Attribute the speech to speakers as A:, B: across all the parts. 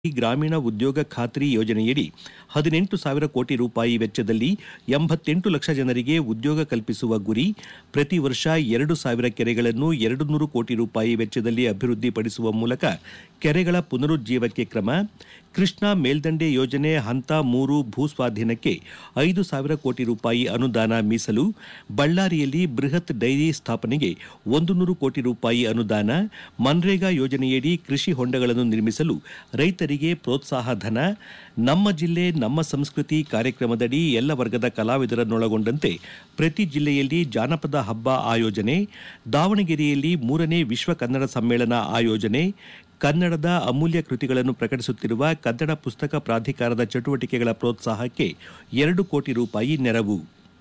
A: ಗ್ರಾಮೀಣ ಉದ್ಯೋಗ ಖಾತ್ರಿ ಯೋಜನೆಯಡಿ ಹದಿನೆಂಟು ಸಾವಿರ ಕೋಟಿ ರೂಪಾಯಿ ವೆಚ್ಚದಲ್ಲಿ ಎಂಬತ್ತೆಂಟು ಲಕ್ಷ ಜನರಿಗೆ ಉದ್ಯೋಗ ಕಲ್ಪಿಸುವ ಗುರಿ ಪ್ರತಿ ವರ್ಷ ಎರಡು ಸಾವಿರ ಕೆರೆಗಳನ್ನು ಎರಡು ನೂರು ಕೋಟಿ ರೂಪಾಯಿ ವೆಚ್ಚದಲ್ಲಿ ಅಭಿವೃದ್ಧಿಪಡಿಸುವ ಮೂಲಕ ಕೆರೆಗಳ ಪುನರುಜ್ಜೀವಕ್ಕೆ ಕ್ರಮ ಕೃಷ್ಣಾ ಮೇಲ್ದಂಡೆ ಯೋಜನೆ ಹಂತ ಮೂರು ಭೂಸ್ವಾಧೀನಕ್ಕೆ ಐದು ಸಾವಿರ ಕೋಟಿ ರೂಪಾಯಿ ಅನುದಾನ ಮೀಸಲು ಬಳ್ಳಾರಿಯಲ್ಲಿ ಬೃಹತ್ ಡೈರಿ ಸ್ಥಾಪನೆಗೆ ಒಂದು ನೂರು ಕೋಟಿ ರೂಪಾಯಿ ಅನುದಾನ ಮನ್ರೇಗಾ ಯೋಜನೆಯಡಿ ಕೃಷಿ ಹೊಂಡಗಳನ್ನು ನಿರ್ಮಿಸಲು ರೈತರಿಗೆ ಪ್ರೋತ್ಸಾಹ ಧನ ನಮ್ಮ ಜಿಲ್ಲೆ ನಮ್ಮ ಸಂಸ್ಕೃತಿ ಕಾರ್ಯಕ್ರಮದಡಿ ಎಲ್ಲ ವರ್ಗದ ಕಲಾವಿದರನ್ನೊಳಗೊಂಡಂತೆ ಪ್ರತಿ ಜಿಲ್ಲೆಯಲ್ಲಿ ಜಾನಪದ ಹಬ್ಬ ಆಯೋಜನೆ ದಾವಣಗೆರೆಯಲ್ಲಿ ಮೂರನೇ ವಿಶ್ವ ಕನ್ನಡ ಸಮ್ಮೇಳನ ಆಯೋಜನೆ ಕನ್ನಡದ ಅಮೂಲ್ಯ ಕೃತಿಗಳನ್ನು ಪ್ರಕಟಿಸುತ್ತಿರುವ ಕನ್ನಡ ಪುಸ್ತಕ ಪ್ರಾಧಿಕಾರದ ಚಟುವಟಿಕೆಗಳ ಪ್ರೋತ್ಸಾಹಕ್ಕೆ ಎರಡು ಕೋಟಿ ರೂಪಾಯಿ ನೆರವು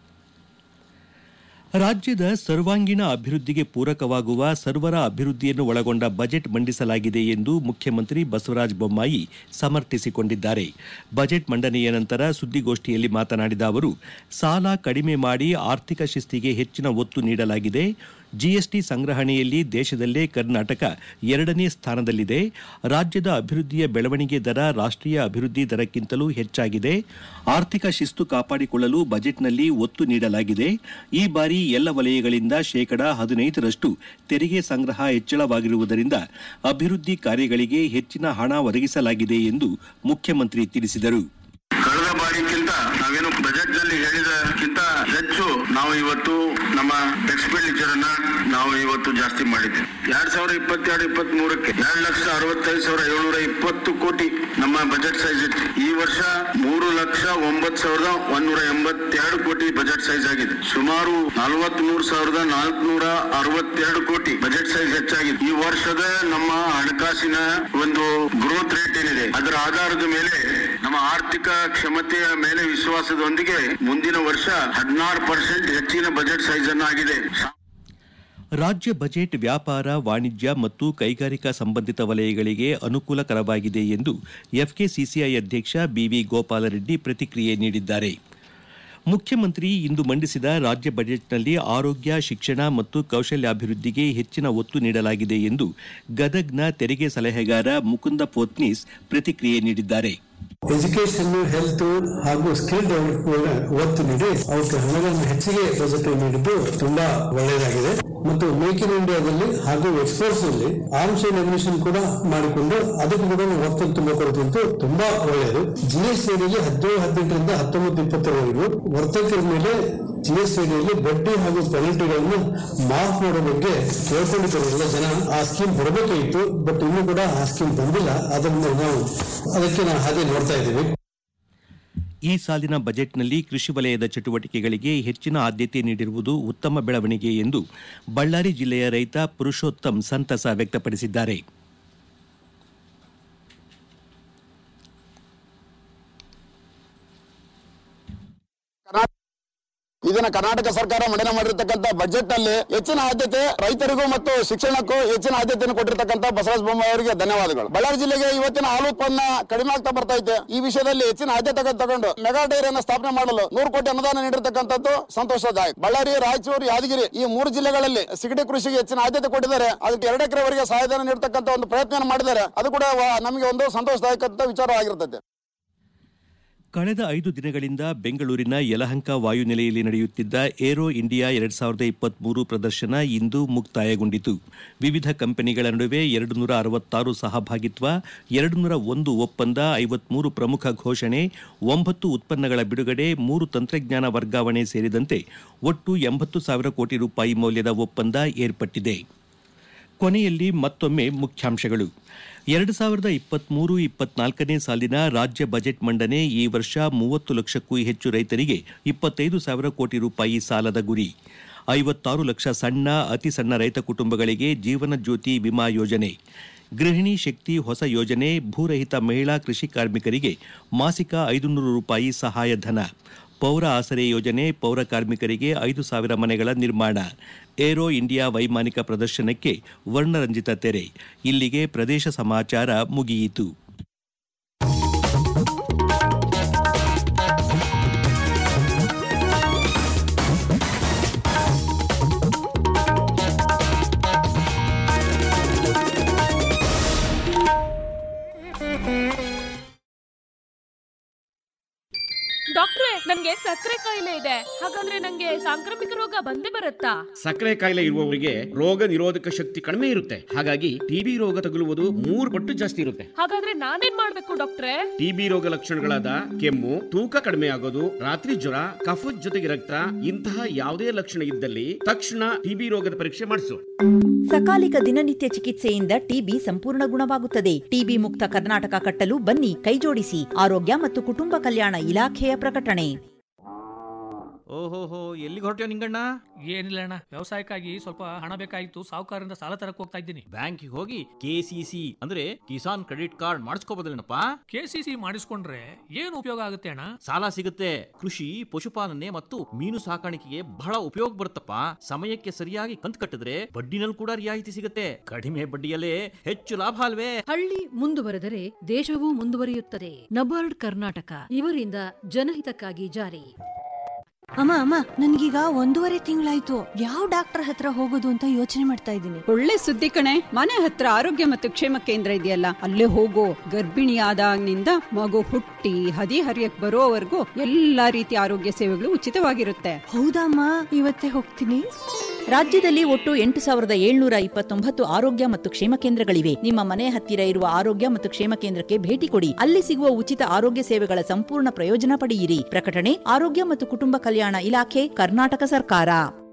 A: ರಾಜ್ಯದ ಸರ್ವಾಂಗೀಣ ಅಭಿವೃದ್ಧಿಗೆ ಪೂರಕವಾಗುವ ಸರ್ವರ ಅಭಿವೃದ್ಧಿಯನ್ನು ಒಳಗೊಂಡ ಬಜೆಟ್ ಮಂಡಿಸಲಾಗಿದೆ ಎಂದು ಮುಖ್ಯಮಂತ್ರಿ ಬಸವರಾಜ ಬೊಮ್ಮಾಯಿ ಸಮರ್ಥಿಸಿಕೊಂಡಿದ್ದಾರೆ ಬಜೆಟ್ ಮಂಡನೆಯ ನಂತರ ಸುದ್ದಿಗೋಷ್ಠಿಯಲ್ಲಿ ಮಾತನಾಡಿದ ಅವರು ಸಾಲ ಕಡಿಮೆ ಮಾಡಿ ಆರ್ಥಿಕ ಶಿಸ್ತಿಗೆ ಹೆಚ್ಚಿನ ಒತ್ತು ನೀಡಲಾಗಿದೆ ಜಿಎಸ್ಟಿ ಸಂಗ್ರಹಣೆಯಲ್ಲಿ ದೇಶದಲ್ಲೇ ಕರ್ನಾಟಕ ಎರಡನೇ ಸ್ಥಾನದಲ್ಲಿದೆ ರಾಜ್ಯದ ಅಭಿವೃದ್ಧಿಯ ಬೆಳವಣಿಗೆ ದರ ರಾಷ್ಟ್ರೀಯ ಅಭಿವೃದ್ಧಿ ದರಕ್ಕಿಂತಲೂ ಹೆಚ್ಚಾಗಿದೆ ಆರ್ಥಿಕ ಶಿಸ್ತು ಕಾಪಾಡಿಕೊಳ್ಳಲು ಬಜೆಟ್ನಲ್ಲಿ ಒತ್ತು ನೀಡಲಾಗಿದೆ ಈ ಬಾರಿ ಎಲ್ಲ ವಲಯಗಳಿಂದ ಶೇಕಡಾ ಹದಿನೈದರಷ್ಟು ತೆರಿಗೆ ಸಂಗ್ರಹ ಹೆಚ್ಚಳವಾಗಿರುವುದರಿಂದ ಅಭಿವೃದ್ಧಿ ಕಾರ್ಯಗಳಿಗೆ ಹೆಚ್ಚಿನ ಹಣ ಒದಗಿಸಲಾಗಿದೆ ಎಂದು ಮುಖ್ಯಮಂತ್ರಿ ತಿಳಿಸಿದರು
B: ಕಳೆದ ಬಾರಿಕ್ಕಿಂತ ನಾವೇನು ಬಜೆಟ್ ನಲ್ಲಿ ಹೇಳಿದಕ್ಕಿಂತ ಹೆಚ್ಚು ನಾವು ಇವತ್ತು ನಮ್ಮ ಎಕ್ಸ್ಪೆಂಡಿಚರ್ ಅನ್ನ ನಾವು ಇವತ್ತು ಜಾಸ್ತಿ ಮಾಡಿದ್ದೇವೆ ಎರಡ್ ಸಾವಿರದ ಇಪ್ಪತ್ತೆರಡು ಇಪ್ಪತ್ತ್ ಮೂರಕ್ಕೆ ಎರಡು ಲಕ್ಷ ಅರವತ್ತೈದು ಸಾವಿರ ಏಳ್ನೂರ ಇಪ್ಪತ್ತು ಕೋಟಿ ನಮ್ಮ ಬಜೆಟ್ ಸೈಜ್ ಇತ್ತು ಈ ವರ್ಷ ಮೂರು ಲಕ್ಷ ಒಂಬತ್ತು ಸಾವಿರದ ಒಂದೂರ ಎಂಬತ್ತೆರಡು ಕೋಟಿ ಬಜೆಟ್ ಸೈಜ್ ಆಗಿದೆ ಸುಮಾರು ನಲವತ್ತ್ ಮೂರು ಸಾವಿರದ ನಾಲ್ಕುನೂರ ಅರವತ್ತೆರಡು ಕೋಟಿ ಬಜೆಟ್ ಸೈಜ್ ಹೆಚ್ಚಾಗಿದೆ ಈ ವರ್ಷದ ನಮ್ಮ ಹಣಕಾಸಿನ ಒಂದು ಗ್ರೋತ್ ರೇಟ್ ಏನಿದೆ ಅದರ ಆಧಾರದ ಮೇಲೆ ನಮ್ಮ ಆರ್ಥಿಕ ಕ್ಷಮತೆಯ ಮೇಲೆ ವಿಶ್ವಾಸದೊಂದಿಗೆ ಮುಂದಿನ ವರ್ಷ ಹದಿನಾರು ಪರ್ಸೆಂಟ್ ಹೆಚ್ಚಿನ ಬಜೆಟ್ ಸೈಜ್ ಅನ್ನು ಆಗಿದೆ
A: ರಾಜ್ಯ ಬಜೆಟ್ ವ್ಯಾಪಾರ ವಾಣಿಜ್ಯ ಮತ್ತು ಕೈಗಾರಿಕಾ ಸಂಬಂಧಿತ ವಲಯಗಳಿಗೆ ಅನುಕೂಲಕರವಾಗಿದೆ ಎಂದು ಎಫ್ಕೆಸಿಸಿಐ ಅಧ್ಯಕ್ಷ ಬಿವಿ ಗೋಪಾಲರೆಡ್ಡಿ ಪ್ರತಿಕ್ರಿಯೆ ನೀಡಿದ್ದಾರೆ ಮುಖ್ಯಮಂತ್ರಿ ಇಂದು ಮಂಡಿಸಿದ ರಾಜ್ಯ ಬಜೆಟ್ನಲ್ಲಿ ಆರೋಗ್ಯ ಶಿಕ್ಷಣ ಮತ್ತು ಕೌಶಲ್ಯಾಭಿವೃದ್ಧಿಗೆ ಹೆಚ್ಚಿನ ಒತ್ತು ನೀಡಲಾಗಿದೆ ಎಂದು ಗದಗ್ನ ತೆರಿಗೆ ಸಲಹೆಗಾರ ಮುಕುಂದ ಪೋತ್ನೀಸ್ ಪ್ರತಿಕ್ರಿಯೆ ನೀಡಿದ್ದಾರೆ
C: ಎಜುಕೇಶನ್ ಹೆಲ್ತ್ ಹಾಗೂ ಸ್ಕಿಲ್ ಡೆವಲಪ್ಮೆಂಟ್ ಒತ್ತು ನೀಡಿ ಅವಕ್ಕೆ ಹಣಗಳನ್ನು ಹೆಚ್ಚಿಗೆ ಬಜೆಟ್ ನೀಡಿದ್ದು ತುಂಬಾ ಒಳ್ಳೆಯದಾಗಿದೆ ಮತ್ತು ಮೇಕ್ ಇನ್ ಇಂಡಿಯಾದಲ್ಲಿ ಹಾಗೂ ಎಕ್ಸ್ಪೋರ್ಟ್ಸ್ ನಲ್ಲಿ ಆರ್ಮ್ಸ್ ಅಂಡ್ ಎಮಿನೇಷನ್ ಕೂಡ ಮಾಡಿಕೊಂಡು ಅದಕ್ಕೂ ಕೂಡ ಒತ್ತು ತುಂಬ ಕೊಡುತ್ತಿದ್ದು ತುಂಬಾ ಒಳ್ಳೆಯದು ಜಿಎಸ್ಟಿ ಅಡಿಯಲ್ಲಿ ಹದಿನೇಳು ಹದಿನೆಂಟರಿಂದ ಹತ್ತೊಂಬತ್ತು ಇಪ್ಪತ್ತರವರೆಗೂ ವರ್ತಕರ ಮೇಲೆ ಜಿಎಸ್ಟಿ ಅಡಿಯಲ್ಲಿ ಬಡ್ಡಿ ಹಾಗೂ ಪೆನಲ್ಟಿಗಳನ್ನು ಮಾಫ್ ಮಾಡೋ ಬಗ್ಗೆ ಕೇಳ್ಕೊಂಡಿದ್ದಾರೆ ಎಲ್ಲ ಜನ ಆ ಸ್ಕೀಮ್ ಬರಬೇಕಾಗಿತ್ತು ಬಟ್ ಇನ್ನೂ ಕೂಡ ಆ ಸ್ಕೀಮ್ ಬಂದಿಲ್ಲ ಅದರಿಂದ ನಾವು ಅದಕ್ಕೆ ನಾವು ಹಾಗೆ ನೋಡ್ತಾ ಇದ್ದೀವಿ
A: ಈ ಸಾಲಿನ ಬಜೆಟ್ನಲ್ಲಿ ಕೃಷಿ ವಲಯದ ಚಟುವಟಿಕೆಗಳಿಗೆ ಹೆಚ್ಚಿನ ಆದ್ಯತೆ ನೀಡಿರುವುದು ಉತ್ತಮ ಬೆಳವಣಿಗೆ ಎಂದು ಬಳ್ಳಾರಿ ಜಿಲ್ಲೆಯ ರೈತ ಪುರುಷೋತ್ತಮ್ ಸಂತಸ ವ್ಯಕ್ತಪಡಿಸಿದ್ದಾರೆ
D: ಇದನ್ನ ಕರ್ನಾಟಕ ಸರ್ಕಾರ ಮಂಡನೆ ಮಾಡಿರ್ತಕ್ಕಂಥ ಬಜೆಟ್ ನಲ್ಲಿ ಹೆಚ್ಚಿನ ಆದ್ಯತೆ ರೈತರಿಗೂ ಮತ್ತು ಶಿಕ್ಷಣಕ್ಕೂ ಹೆಚ್ಚಿನ ಆದ್ಯತೆಯನ್ನು ಕೊಟ್ಟಿರ್ತಕ್ಕಂಥ ಬಸವರಾಜ ಬೊಮ್ಮಾಯಿ ಅವರಿಗೆ ಧನ್ಯವಾದಗಳು ಬಳ್ಳಾರಿ ಜಿಲ್ಲೆಗೆ ಇವತ್ತಿನ ಹಾಲು ಉತ್ಪನ್ನ ಕಡಿಮೆ ಆಗ್ತಾ ಬರ್ತಾ ಇದೆ ಈ ವಿಷಯದಲ್ಲಿ ಹೆಚ್ಚಿನ ಆದ್ಯತೆ ತಗೊಂಡು ಮೆಗಾ ಡೈರಿಯನ್ನು ಸ್ಥಾಪನೆ ಮಾಡಲು ನೂರು ಕೋಟಿ ಅನುದಾನ ನೀಡಿರ್ತಕ್ಕಂಥದ್ದು ಸಂತೋಷದಾಯಕ ಬಳ್ಳಾರಿ ರಾಯಚೂರು ಯಾದಗಿರಿ ಈ ಮೂರು ಜಿಲ್ಲೆಗಳಲ್ಲಿ ಸಿಗಡಿ ಕೃಷಿಗೆ ಹೆಚ್ಚಿನ ಆದ್ಯತೆ ಕೊಟ್ಟಿದ್ದಾರೆ ಅದಕ್ಕೆ ಎರಡು ಎಕರೆವರೆಗೆ ಸಹಾಯಧನ ನೀಡತಕ್ಕಂಥ ಒಂದು ಪ್ರಯತ್ನ ಮಾಡಿದ್ದಾರೆ ಅದು ಕೂಡ ವ- ನಮಗೆ ಒಂದು ಸಂತೋಷದಾಯಕ ವಿಚಾರವಾಗಿರ್ತದೆ
A: ಕಳೆದ ಐದು ದಿನಗಳಿಂದ ಬೆಂಗಳೂರಿನ ಯಲಹಂಕ ವಾಯುನೆಲೆಯಲ್ಲಿ ನಡೆಯುತ್ತಿದ್ದ ಏರೋ ಇಂಡಿಯಾ ಎರಡ್ ಸಾವಿರದ ಇಪ್ಪತ್ಮೂರು ಪ್ರದರ್ಶನ ಇಂದು ಮುಕ್ತಾಯಗೊಂಡಿತು ವಿವಿಧ ಕಂಪನಿಗಳ ನಡುವೆ ಎರಡು ನೂರ ಅರವತ್ತಾರು ಸಹಭಾಗಿತ್ವ ಎರಡು ನೂರ ಒಂದು ಒಪ್ಪಂದ ಐವತ್ಮೂರು ಪ್ರಮುಖ ಘೋಷಣೆ ಒಂಬತ್ತು ಉತ್ಪನ್ನಗಳ ಬಿಡುಗಡೆ ಮೂರು ತಂತ್ರಜ್ಞಾನ ವರ್ಗಾವಣೆ ಸೇರಿದಂತೆ ಒಟ್ಟು ಎಂಬತ್ತು ಸಾವಿರ ಕೋಟಿ ರೂಪಾಯಿ ಮೌಲ್ಯದ ಒಪ್ಪಂದ ಏರ್ಪಟ್ಟಿದೆ ಕೊನೆಯಲ್ಲಿ ಮತ್ತೊಮ್ಮೆ ಮುಖ್ಯಾಂಶಗಳು ಎರಡು ಸಾವಿರದ ಇಪ್ಪತ್ಮೂರು ಇಪ್ಪತ್ನಾಲ್ಕನೇ ಸಾಲಿನ ರಾಜ್ಯ ಬಜೆಟ್ ಮಂಡನೆ ಈ ವರ್ಷ ಮೂವತ್ತು ಲಕ್ಷಕ್ಕೂ ಹೆಚ್ಚು ರೈತರಿಗೆ ಇಪ್ಪತ್ತೈದು ಸಾವಿರ ಕೋಟಿ ರೂಪಾಯಿ ಸಾಲದ ಗುರಿ ಐವತ್ತಾರು ಲಕ್ಷ ಸಣ್ಣ ಅತಿ ಸಣ್ಣ ರೈತ ಕುಟುಂಬಗಳಿಗೆ ಜೀವನ ಜ್ಯೋತಿ ವಿಮಾ ಯೋಜನೆ ಗೃಹಿಣಿ ಶಕ್ತಿ ಹೊಸ ಯೋಜನೆ ಭೂರಹಿತ ಮಹಿಳಾ ಕೃಷಿ ಕಾರ್ಮಿಕರಿಗೆ ಮಾಸಿಕ ಐದುನೂರು ರೂಪಾಯಿ ಸಹಾಯಧನ ಪೌರ ಆಸರೆ ಯೋಜನೆ ಪೌರ ಕಾರ್ಮಿಕರಿಗೆ ಐದು ಸಾವಿರ ಮನೆಗಳ ನಿರ್ಮಾಣ ಏರೋ ಇಂಡಿಯಾ ವೈಮಾನಿಕ ಪ್ರದರ್ಶನಕ್ಕೆ ವರ್ಣರಂಜಿತ ತೆರೆ ಇಲ್ಲಿಗೆ ಪ್ರದೇಶ ಸಮಾಚಾರ ಮುಗಿಯಿತು
E: ಡಾಕ್ಟ್ರೆ ನನ್ಗೆ ಸಕ್ಕರೆ ಕಾಯಿಲೆ ಇದೆ ಹಾಗಂದ್ರೆ ನಂಗೆ ಸಾಂಕ್ರಾಮಿಕ ರೋಗ ಬಂದೇ ಬರುತ್ತಾ
F: ಸಕ್ಕರೆ ಕಾಯಿಲೆ ಇರುವವರಿಗೆ ರೋಗ ನಿರೋಧಕ ಶಕ್ತಿ ಕಡಿಮೆ ಇರುತ್ತೆ ಹಾಗಾಗಿ ಟಿಬಿ ರೋಗ ತಗುಲುವುದು ಮೂರು ಪಟ್ಟು ಜಾಸ್ತಿ ಇರುತ್ತೆ
E: ಹಾಗಾದ್ರೆ ನಾನೇನ್ ಮಾಡ್ಬೇಕು ಡಾಕ್ಟ್ರೆ
F: ಟಿಬಿ ರೋಗ ಲಕ್ಷಣಗಳಾದ ಕೆಮ್ಮು ತೂಕ ಕಡಿಮೆ ಆಗೋದು ರಾತ್ರಿ ಜ್ವರ ಕಫದ ಜೊತೆಗೆ ರಕ್ತ ಇಂತಹ ಯಾವುದೇ ಲಕ್ಷಣ ಇದ್ದಲ್ಲಿ ತಕ್ಷಣ ಟಿಬಿ ರೋಗದ ಪರೀಕ್ಷೆ ಮಾಡಿಸು
G: ಸಕಾಲಿಕ ದಿನನಿತ್ಯ ಚಿಕಿತ್ಸೆಯಿಂದ ಟಿಬಿ ಸಂಪೂರ್ಣ ಗುಣವಾಗುತ್ತದೆ ಟಿಬಿ ಮುಕ್ತ ಕರ್ನಾಟಕ ಕಟ್ಟಲು ಬನ್ನಿ ಕೈಜೋಡಿಸಿ ಆರೋಗ್ಯ ಮತ್ತು ಕುಟುಂಬ ಕಲ್ಯಾಣ ಇಲಾಖೆಯ ಪ್ರಕಟಣೆ
H: ಓಹೋಹೋ ಎಲ್ಲಿಗೆ ಹೊರಟ್ಯೋ ನಿಂಗಣ್ಣ
I: ಏನಿಲ್ಲ ಅಣ್ಣ ವ್ಯವಸಾಯಕ್ಕಾಗಿ ಸ್ವಲ್ಪ ಹಣ ಬೇಕಾಗಿತ್ತು ಸಾಹುಕಾರರಿಂದ ಸಾಲ ತರಕ್ ಹೋಗ್ತಾ ಇದ್ದೀನಿ
H: ಬ್ಯಾಂಕಿಗೆ ಹೋಗಿ ಕೆ ಸಿ ಸಿ ಅಂದ್ರೆ ಕಿಸಾನ್ ಕ್ರೆಡಿಟ್ ಕಾರ್ಡ್ ಮಾಡಿಸ್ಕೋಬೋದಲ್ಲೇನಪ್ಪ
I: ಕೆ ಸಿ ಸಿ ಮಾಡಿಸ್ಕೊಂಡ್ರೆ ಏನು ಉಪಯೋಗ ಆಗುತ್ತೆ ಅಣ್ಣ
H: ಸಾಲ ಸಿಗುತ್ತೆ ಕೃಷಿ ಪಶುಪಾಲನೆ ಮತ್ತು ಮೀನು ಸಾಕಾಣಿಕೆಗೆ ಬಹಳ ಉಪಯೋಗ ಬರುತ್ತಪ್ಪ ಸಮಯಕ್ಕೆ ಸರಿಯಾಗಿ ಕಂತು ಕಟ್ಟಿದ್ರೆ ಬಡ್ಡಿನಲ್ಲಿ ಕೂಡ ರಿಯಾಯಿತಿ ಸಿಗುತ್ತೆ ಕಡಿಮೆ ಬಡ್ಡಿಯಲ್ಲೇ ಹೆಚ್ಚು ಲಾಭ ಅಲ್ವೇ
J: ಹಳ್ಳಿ ಮುಂದುವರೆದರೆ ದೇಶವೂ ಮುಂದುವರಿಯುತ್ತದೆ ನಬಾರ್ಡ್ ಕರ್ನಾಟಕ ಇವರಿಂದ ಜನಹಿತಕ್ಕಾಗಿ ಜಾರಿ
K: ಅಮ್ಮ ಅಮ್ಮ ನನ್ಗೀಗ ಒಂದೂವರೆ ತಿಂಗಳಾಯ್ತು ಯಾವ ಡಾಕ್ಟರ್ ಹತ್ರ ಹೋಗೋದು ಅಂತ ಯೋಚನೆ ಮಾಡ್ತಾ ಇದ್ದೀನಿ
L: ಒಳ್ಳೆ ಸುದ್ದಿ ಕಣೆ ಮನೆ ಹತ್ರ ಆರೋಗ್ಯ ಮತ್ತು ಕ್ಷೇಮ ಕೇಂದ್ರ ಇದೆಯಲ್ಲ ಅಲ್ಲೇ ಹೋಗೋ ಗರ್ಭಿಣಿ ಆದಾಗ್ನಿಂದ ಮಗು ಹುಟ್ಟಿ ಹದಿ ಹರಿಯಕ್ ಬರೋವರೆಗೂ ಎಲ್ಲಾ ರೀತಿಯ ಆರೋಗ್ಯ ಸೇವೆಗಳು ಉಚಿತವಾಗಿರುತ್ತೆ
K: ಹೌದಮ್ಮ ಇವತ್ತೇ ಹೋಗ್ತೀನಿ
G: ರಾಜ್ಯದಲ್ಲಿ ಒಟ್ಟು ಎಂಟು ಸಾವಿರದ ಏಳ್ನೂರ ಇಪ್ಪತ್ತೊಂಬತ್ತು ಆರೋಗ್ಯ ಮತ್ತು ಕ್ಷೇಮ ಕೇಂದ್ರಗಳಿವೆ ನಿಮ್ಮ ಮನೆ ಹತ್ತಿರ ಇರುವ ಆರೋಗ್ಯ ಮತ್ತು ಕ್ಷೇಮ ಕೇಂದ್ರಕ್ಕೆ ಭೇಟಿ ಕೊಡಿ ಅಲ್ಲಿ ಸಿಗುವ ಉಚಿತ ಆರೋಗ್ಯ ಸೇವೆಗಳ ಸಂಪೂರ್ಣ ಪ್ರಯೋಜನ ಪಡೆಯಿರಿ ಪ್ರಕಟಣೆ ಆರೋಗ್ಯ ಮತ್ತು ಕುಟುಂಬ ಕಲ್ಯಾಣ ಇಲಾಖೆ ಕರ್ನಾಟಕ ಸರ್ಕಾರ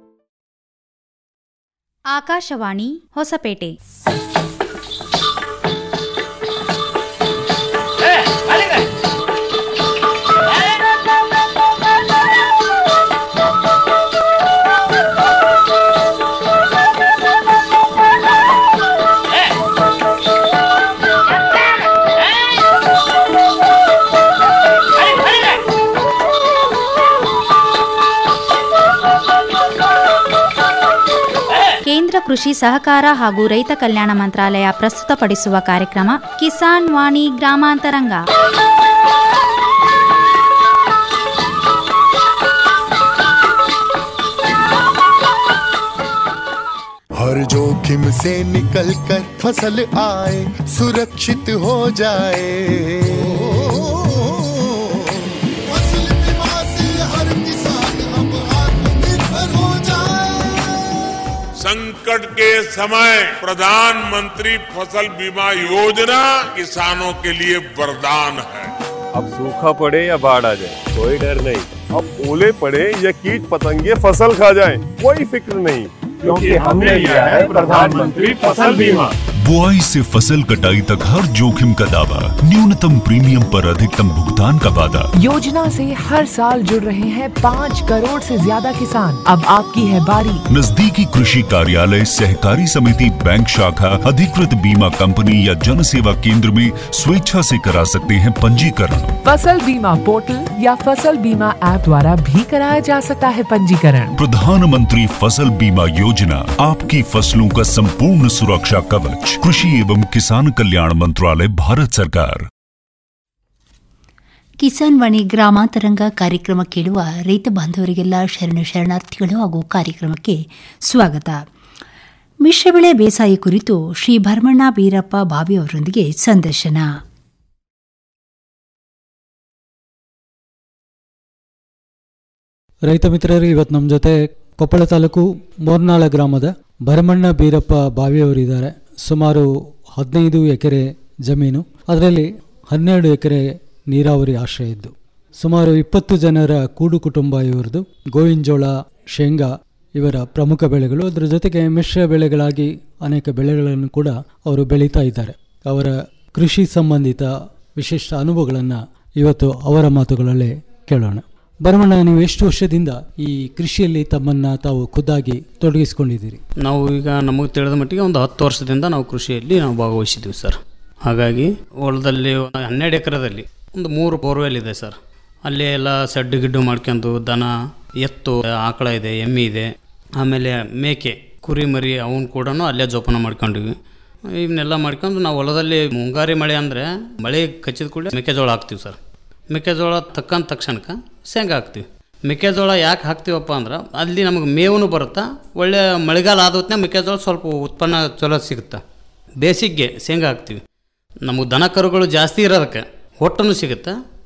M: ಆಕಾಶವಾಣಿ ಹೊಸಪೇಟೆ ಕೇಂದ್ರ ಕೃಷಿ ಸಹಕಾರ ಹಾಗೂ ರೈತ ಕಲ್ಯಾಣ ಮಂತ್ರಾಲಯ ಪ್ರಸ್ತುತಪಡಿಸುವ ಕಾರ್ಯಕ್ರಮ ಕಿಸಾನ್ ವಾಣಿ ಗ್ರಾಮಾಂತರಂಗ
N: हर जोखिम से निकल कर फसल आए सुरक्षित हो जाए फसल बीमा से हर किसान अब आत्मनिर्भर हो जाए
O: संकट के समय प्रधानमंत्री फसल बीमा योजना किसानों के लिए वरदान है
P: अब सूखा पड़े या बाढ़ आ जाए कोई डर नहीं अब ओले पड़े या कीट पतंगे फसल खा जाए कोई फिक्र नहीं क्योंकि हमने लिया है प्रधानमंत्री फसल बीमा
Q: बुआई से फसल कटाई तक हर जोखिम का दावा न्यूनतम प्रीमियम पर अधिकतम भुगतान का वादा
R: योजना से हर साल जुड़ रहे हैं पाँच करोड़ से ज्यादा किसान अब आपकी है बारी
Q: नजदीकी कृषि कार्यालय सहकारी समिति बैंक शाखा अधिकृत बीमा कंपनी या जन सेवा केंद्र में स्वेच्छा से करा सकते हैं पंजीकरण
R: फसल बीमा पोर्टल या फसल बीमा ऐप द्वारा भी कराया जा सकता है पंजीकरण
Q: प्रधानमंत्री फसल बीमा योजना आपकी फसलों का संपूर्ण सुरक्षा कवच कृषि एवं किसान कल्याण मंत्रालय भारत सरकार
S: ಕಿಸಾನ್ ವಾಣಿ ಗ್ರಾಮಾಂತರಂಗ ಕಾರ್ಯಕ್ರಮ ಕೇಳುವ ರೈತ ಬಾಂಧವರಿಗೆಲ್ಲ ಶರಣ ಶರಣಾರ್ಥಿಗಳು ಹಾಗೂ ಕಾರ್ಯಕ್ರಮಕ್ಕೆ ಸ್ವಾಗತ ಮಿಶ್ರ ಬೆಳೆ ಬೇಸಾಯ ಕುರಿತು ಶ್ರೀ ಭರ್ಮಣ್ಣ ಬೀರಪ್ಪ ಬಾವಿ ಅವರೊಂದಿಗೆ ಸಂದರ್ಶನ
T: ರೈತ ಮಿತ್ರರು ಇವತ್ತು ನಮ್ಮ ಜೊತೆ ಕೊಪ್ಪಳ ತಾಲೂಕು ಮೋರ್ನಾಳ ಗ್ರಾಮದ ಭರಮಣ್ಣ ಬೀರಪ್ಪ ಬಾವಿಯವರಿದ್ದಾರೆ ಸುಮಾರು ಹದಿನೈದು ಎಕರೆ ಜಮೀನು ಅದರಲ್ಲಿ ಹನ್ನೆರಡು ಎಕರೆ ನೀರಾವರಿ ಆಶ್ರಯ ಇದ್ದು ಸುಮಾರು ಇಪ್ಪತ್ತು ಜನರ ಕೂಡು ಕುಟುಂಬ ಇವರದು ಗೋವಿಂಜೋಳ ಶೇಂಗಾ ಇವರ ಪ್ರಮುಖ ಬೆಳೆಗಳು ಅದರ ಜೊತೆಗೆ ಮಿಶ್ರ ಬೆಳೆಗಳಾಗಿ ಅನೇಕ ಬೆಳೆಗಳನ್ನು ಕೂಡ ಅವರು ಬೆಳೀತಾ ಇದ್ದಾರೆ ಅವರ ಕೃಷಿ ಸಂಬಂಧಿತ ವಿಶಿಷ್ಟ ಅನುಭವಗಳನ್ನು ಇವತ್ತು ಅವರ ಮಾತುಗಳಲ್ಲೇ ಕೇಳೋಣ ಭರಮಣ್ಣ ನೀವು ಎಷ್ಟು ವರ್ಷದಿಂದ ಈ ಕೃಷಿಯಲ್ಲಿ ತಮ್ಮನ್ನ ತಾವು ಖುದ್ದಾಗಿ ತೊಡಗಿಸಿಕೊಂಡಿದ್ದೀರಿ
U: ನಾವು ಈಗ ನಮಗೆ ತಿಳಿದ ಮಟ್ಟಿಗೆ ಒಂದು ಹತ್ತು ವರ್ಷದಿಂದ ನಾವು ಕೃಷಿಯಲ್ಲಿ ನಾವು ಭಾಗವಹಿಸಿದ್ದೀವಿ ಸರ್ ಹಾಗಾಗಿ ಹೊಲದಲ್ಲಿ ಒಂದು ಹನ್ನೆರಡು ಎಕರೆದಲ್ಲಿ ಒಂದು ಮೂರು ಬೋರ್ವೆಲ್ ಇದೆ ಸರ್ ಅಲ್ಲಿ ಎಲ್ಲ ಸಡ್ಡು ಗಿಡ್ಡು ಮಾಡ್ಕೊಂಡು ದನ ಎತ್ತು ಆಕಳ ಇದೆ ಎಮ್ಮೆ ಇದೆ ಆಮೇಲೆ ಮೇಕೆ ಕುರಿ ಮರಿ ಅವನ್ನ ಕೂಡ ಅಲ್ಲೇ ಜೋಪಾನ ಮಾಡ್ಕೊಂಡಿವಿ ಇವನ್ನೆಲ್ಲ ಮಾಡ್ಕೊಂಡು ನಾವು ಹೊಲದಲ್ಲಿ ಮುಂಗಾರಿ ಮಳೆ ಅಂದರೆ ಮಳೆ ಕಚ್ಚಿದ ಕೂಡಲೇ ಮೆಕ್ಕೆಜೋಳ ಹಾಕ್ತೀವಿ ಸರ್ ಮೆಕ್ಕೆಜೋಳ ತಕ್ಕಂತ ತಕ್ಷಣಕ್ಕೆ ಶೇಂಗಾ ಹಾಕ್ತೀವಿ ಮೆಕ್ಕೆಜೋಳ ಯಾಕೆ ಹಾಕ್ತೀವಪ್ಪ ಅಂದ್ರೆ ಅಲ್ಲಿ ನಮಗೆ ಮೇವು ಬರುತ್ತಾ ಒಳ್ಳೆ ಮಳೆಗಾಲ ಆದ ಹೊತ್ತಿನಾಗ ಮೆಕ್ಕೆಜೋಳ ಸ್ವಲ್ಪ ಉತ್ಪನ್ನ ಚಲೋ ಸಿಗುತ್ತೆ ಬೇಸಿಗೆ ಶೇಂಗಾ ಹಾಕ್ತೀವಿ ನಮಗೆ ದನ ಕರುಗಳು ಜಾಸ್ತಿ ಇರೋದಕ್ಕೆ ಹೊಟ್ಟನು ಸಿಗುತ್ತೆ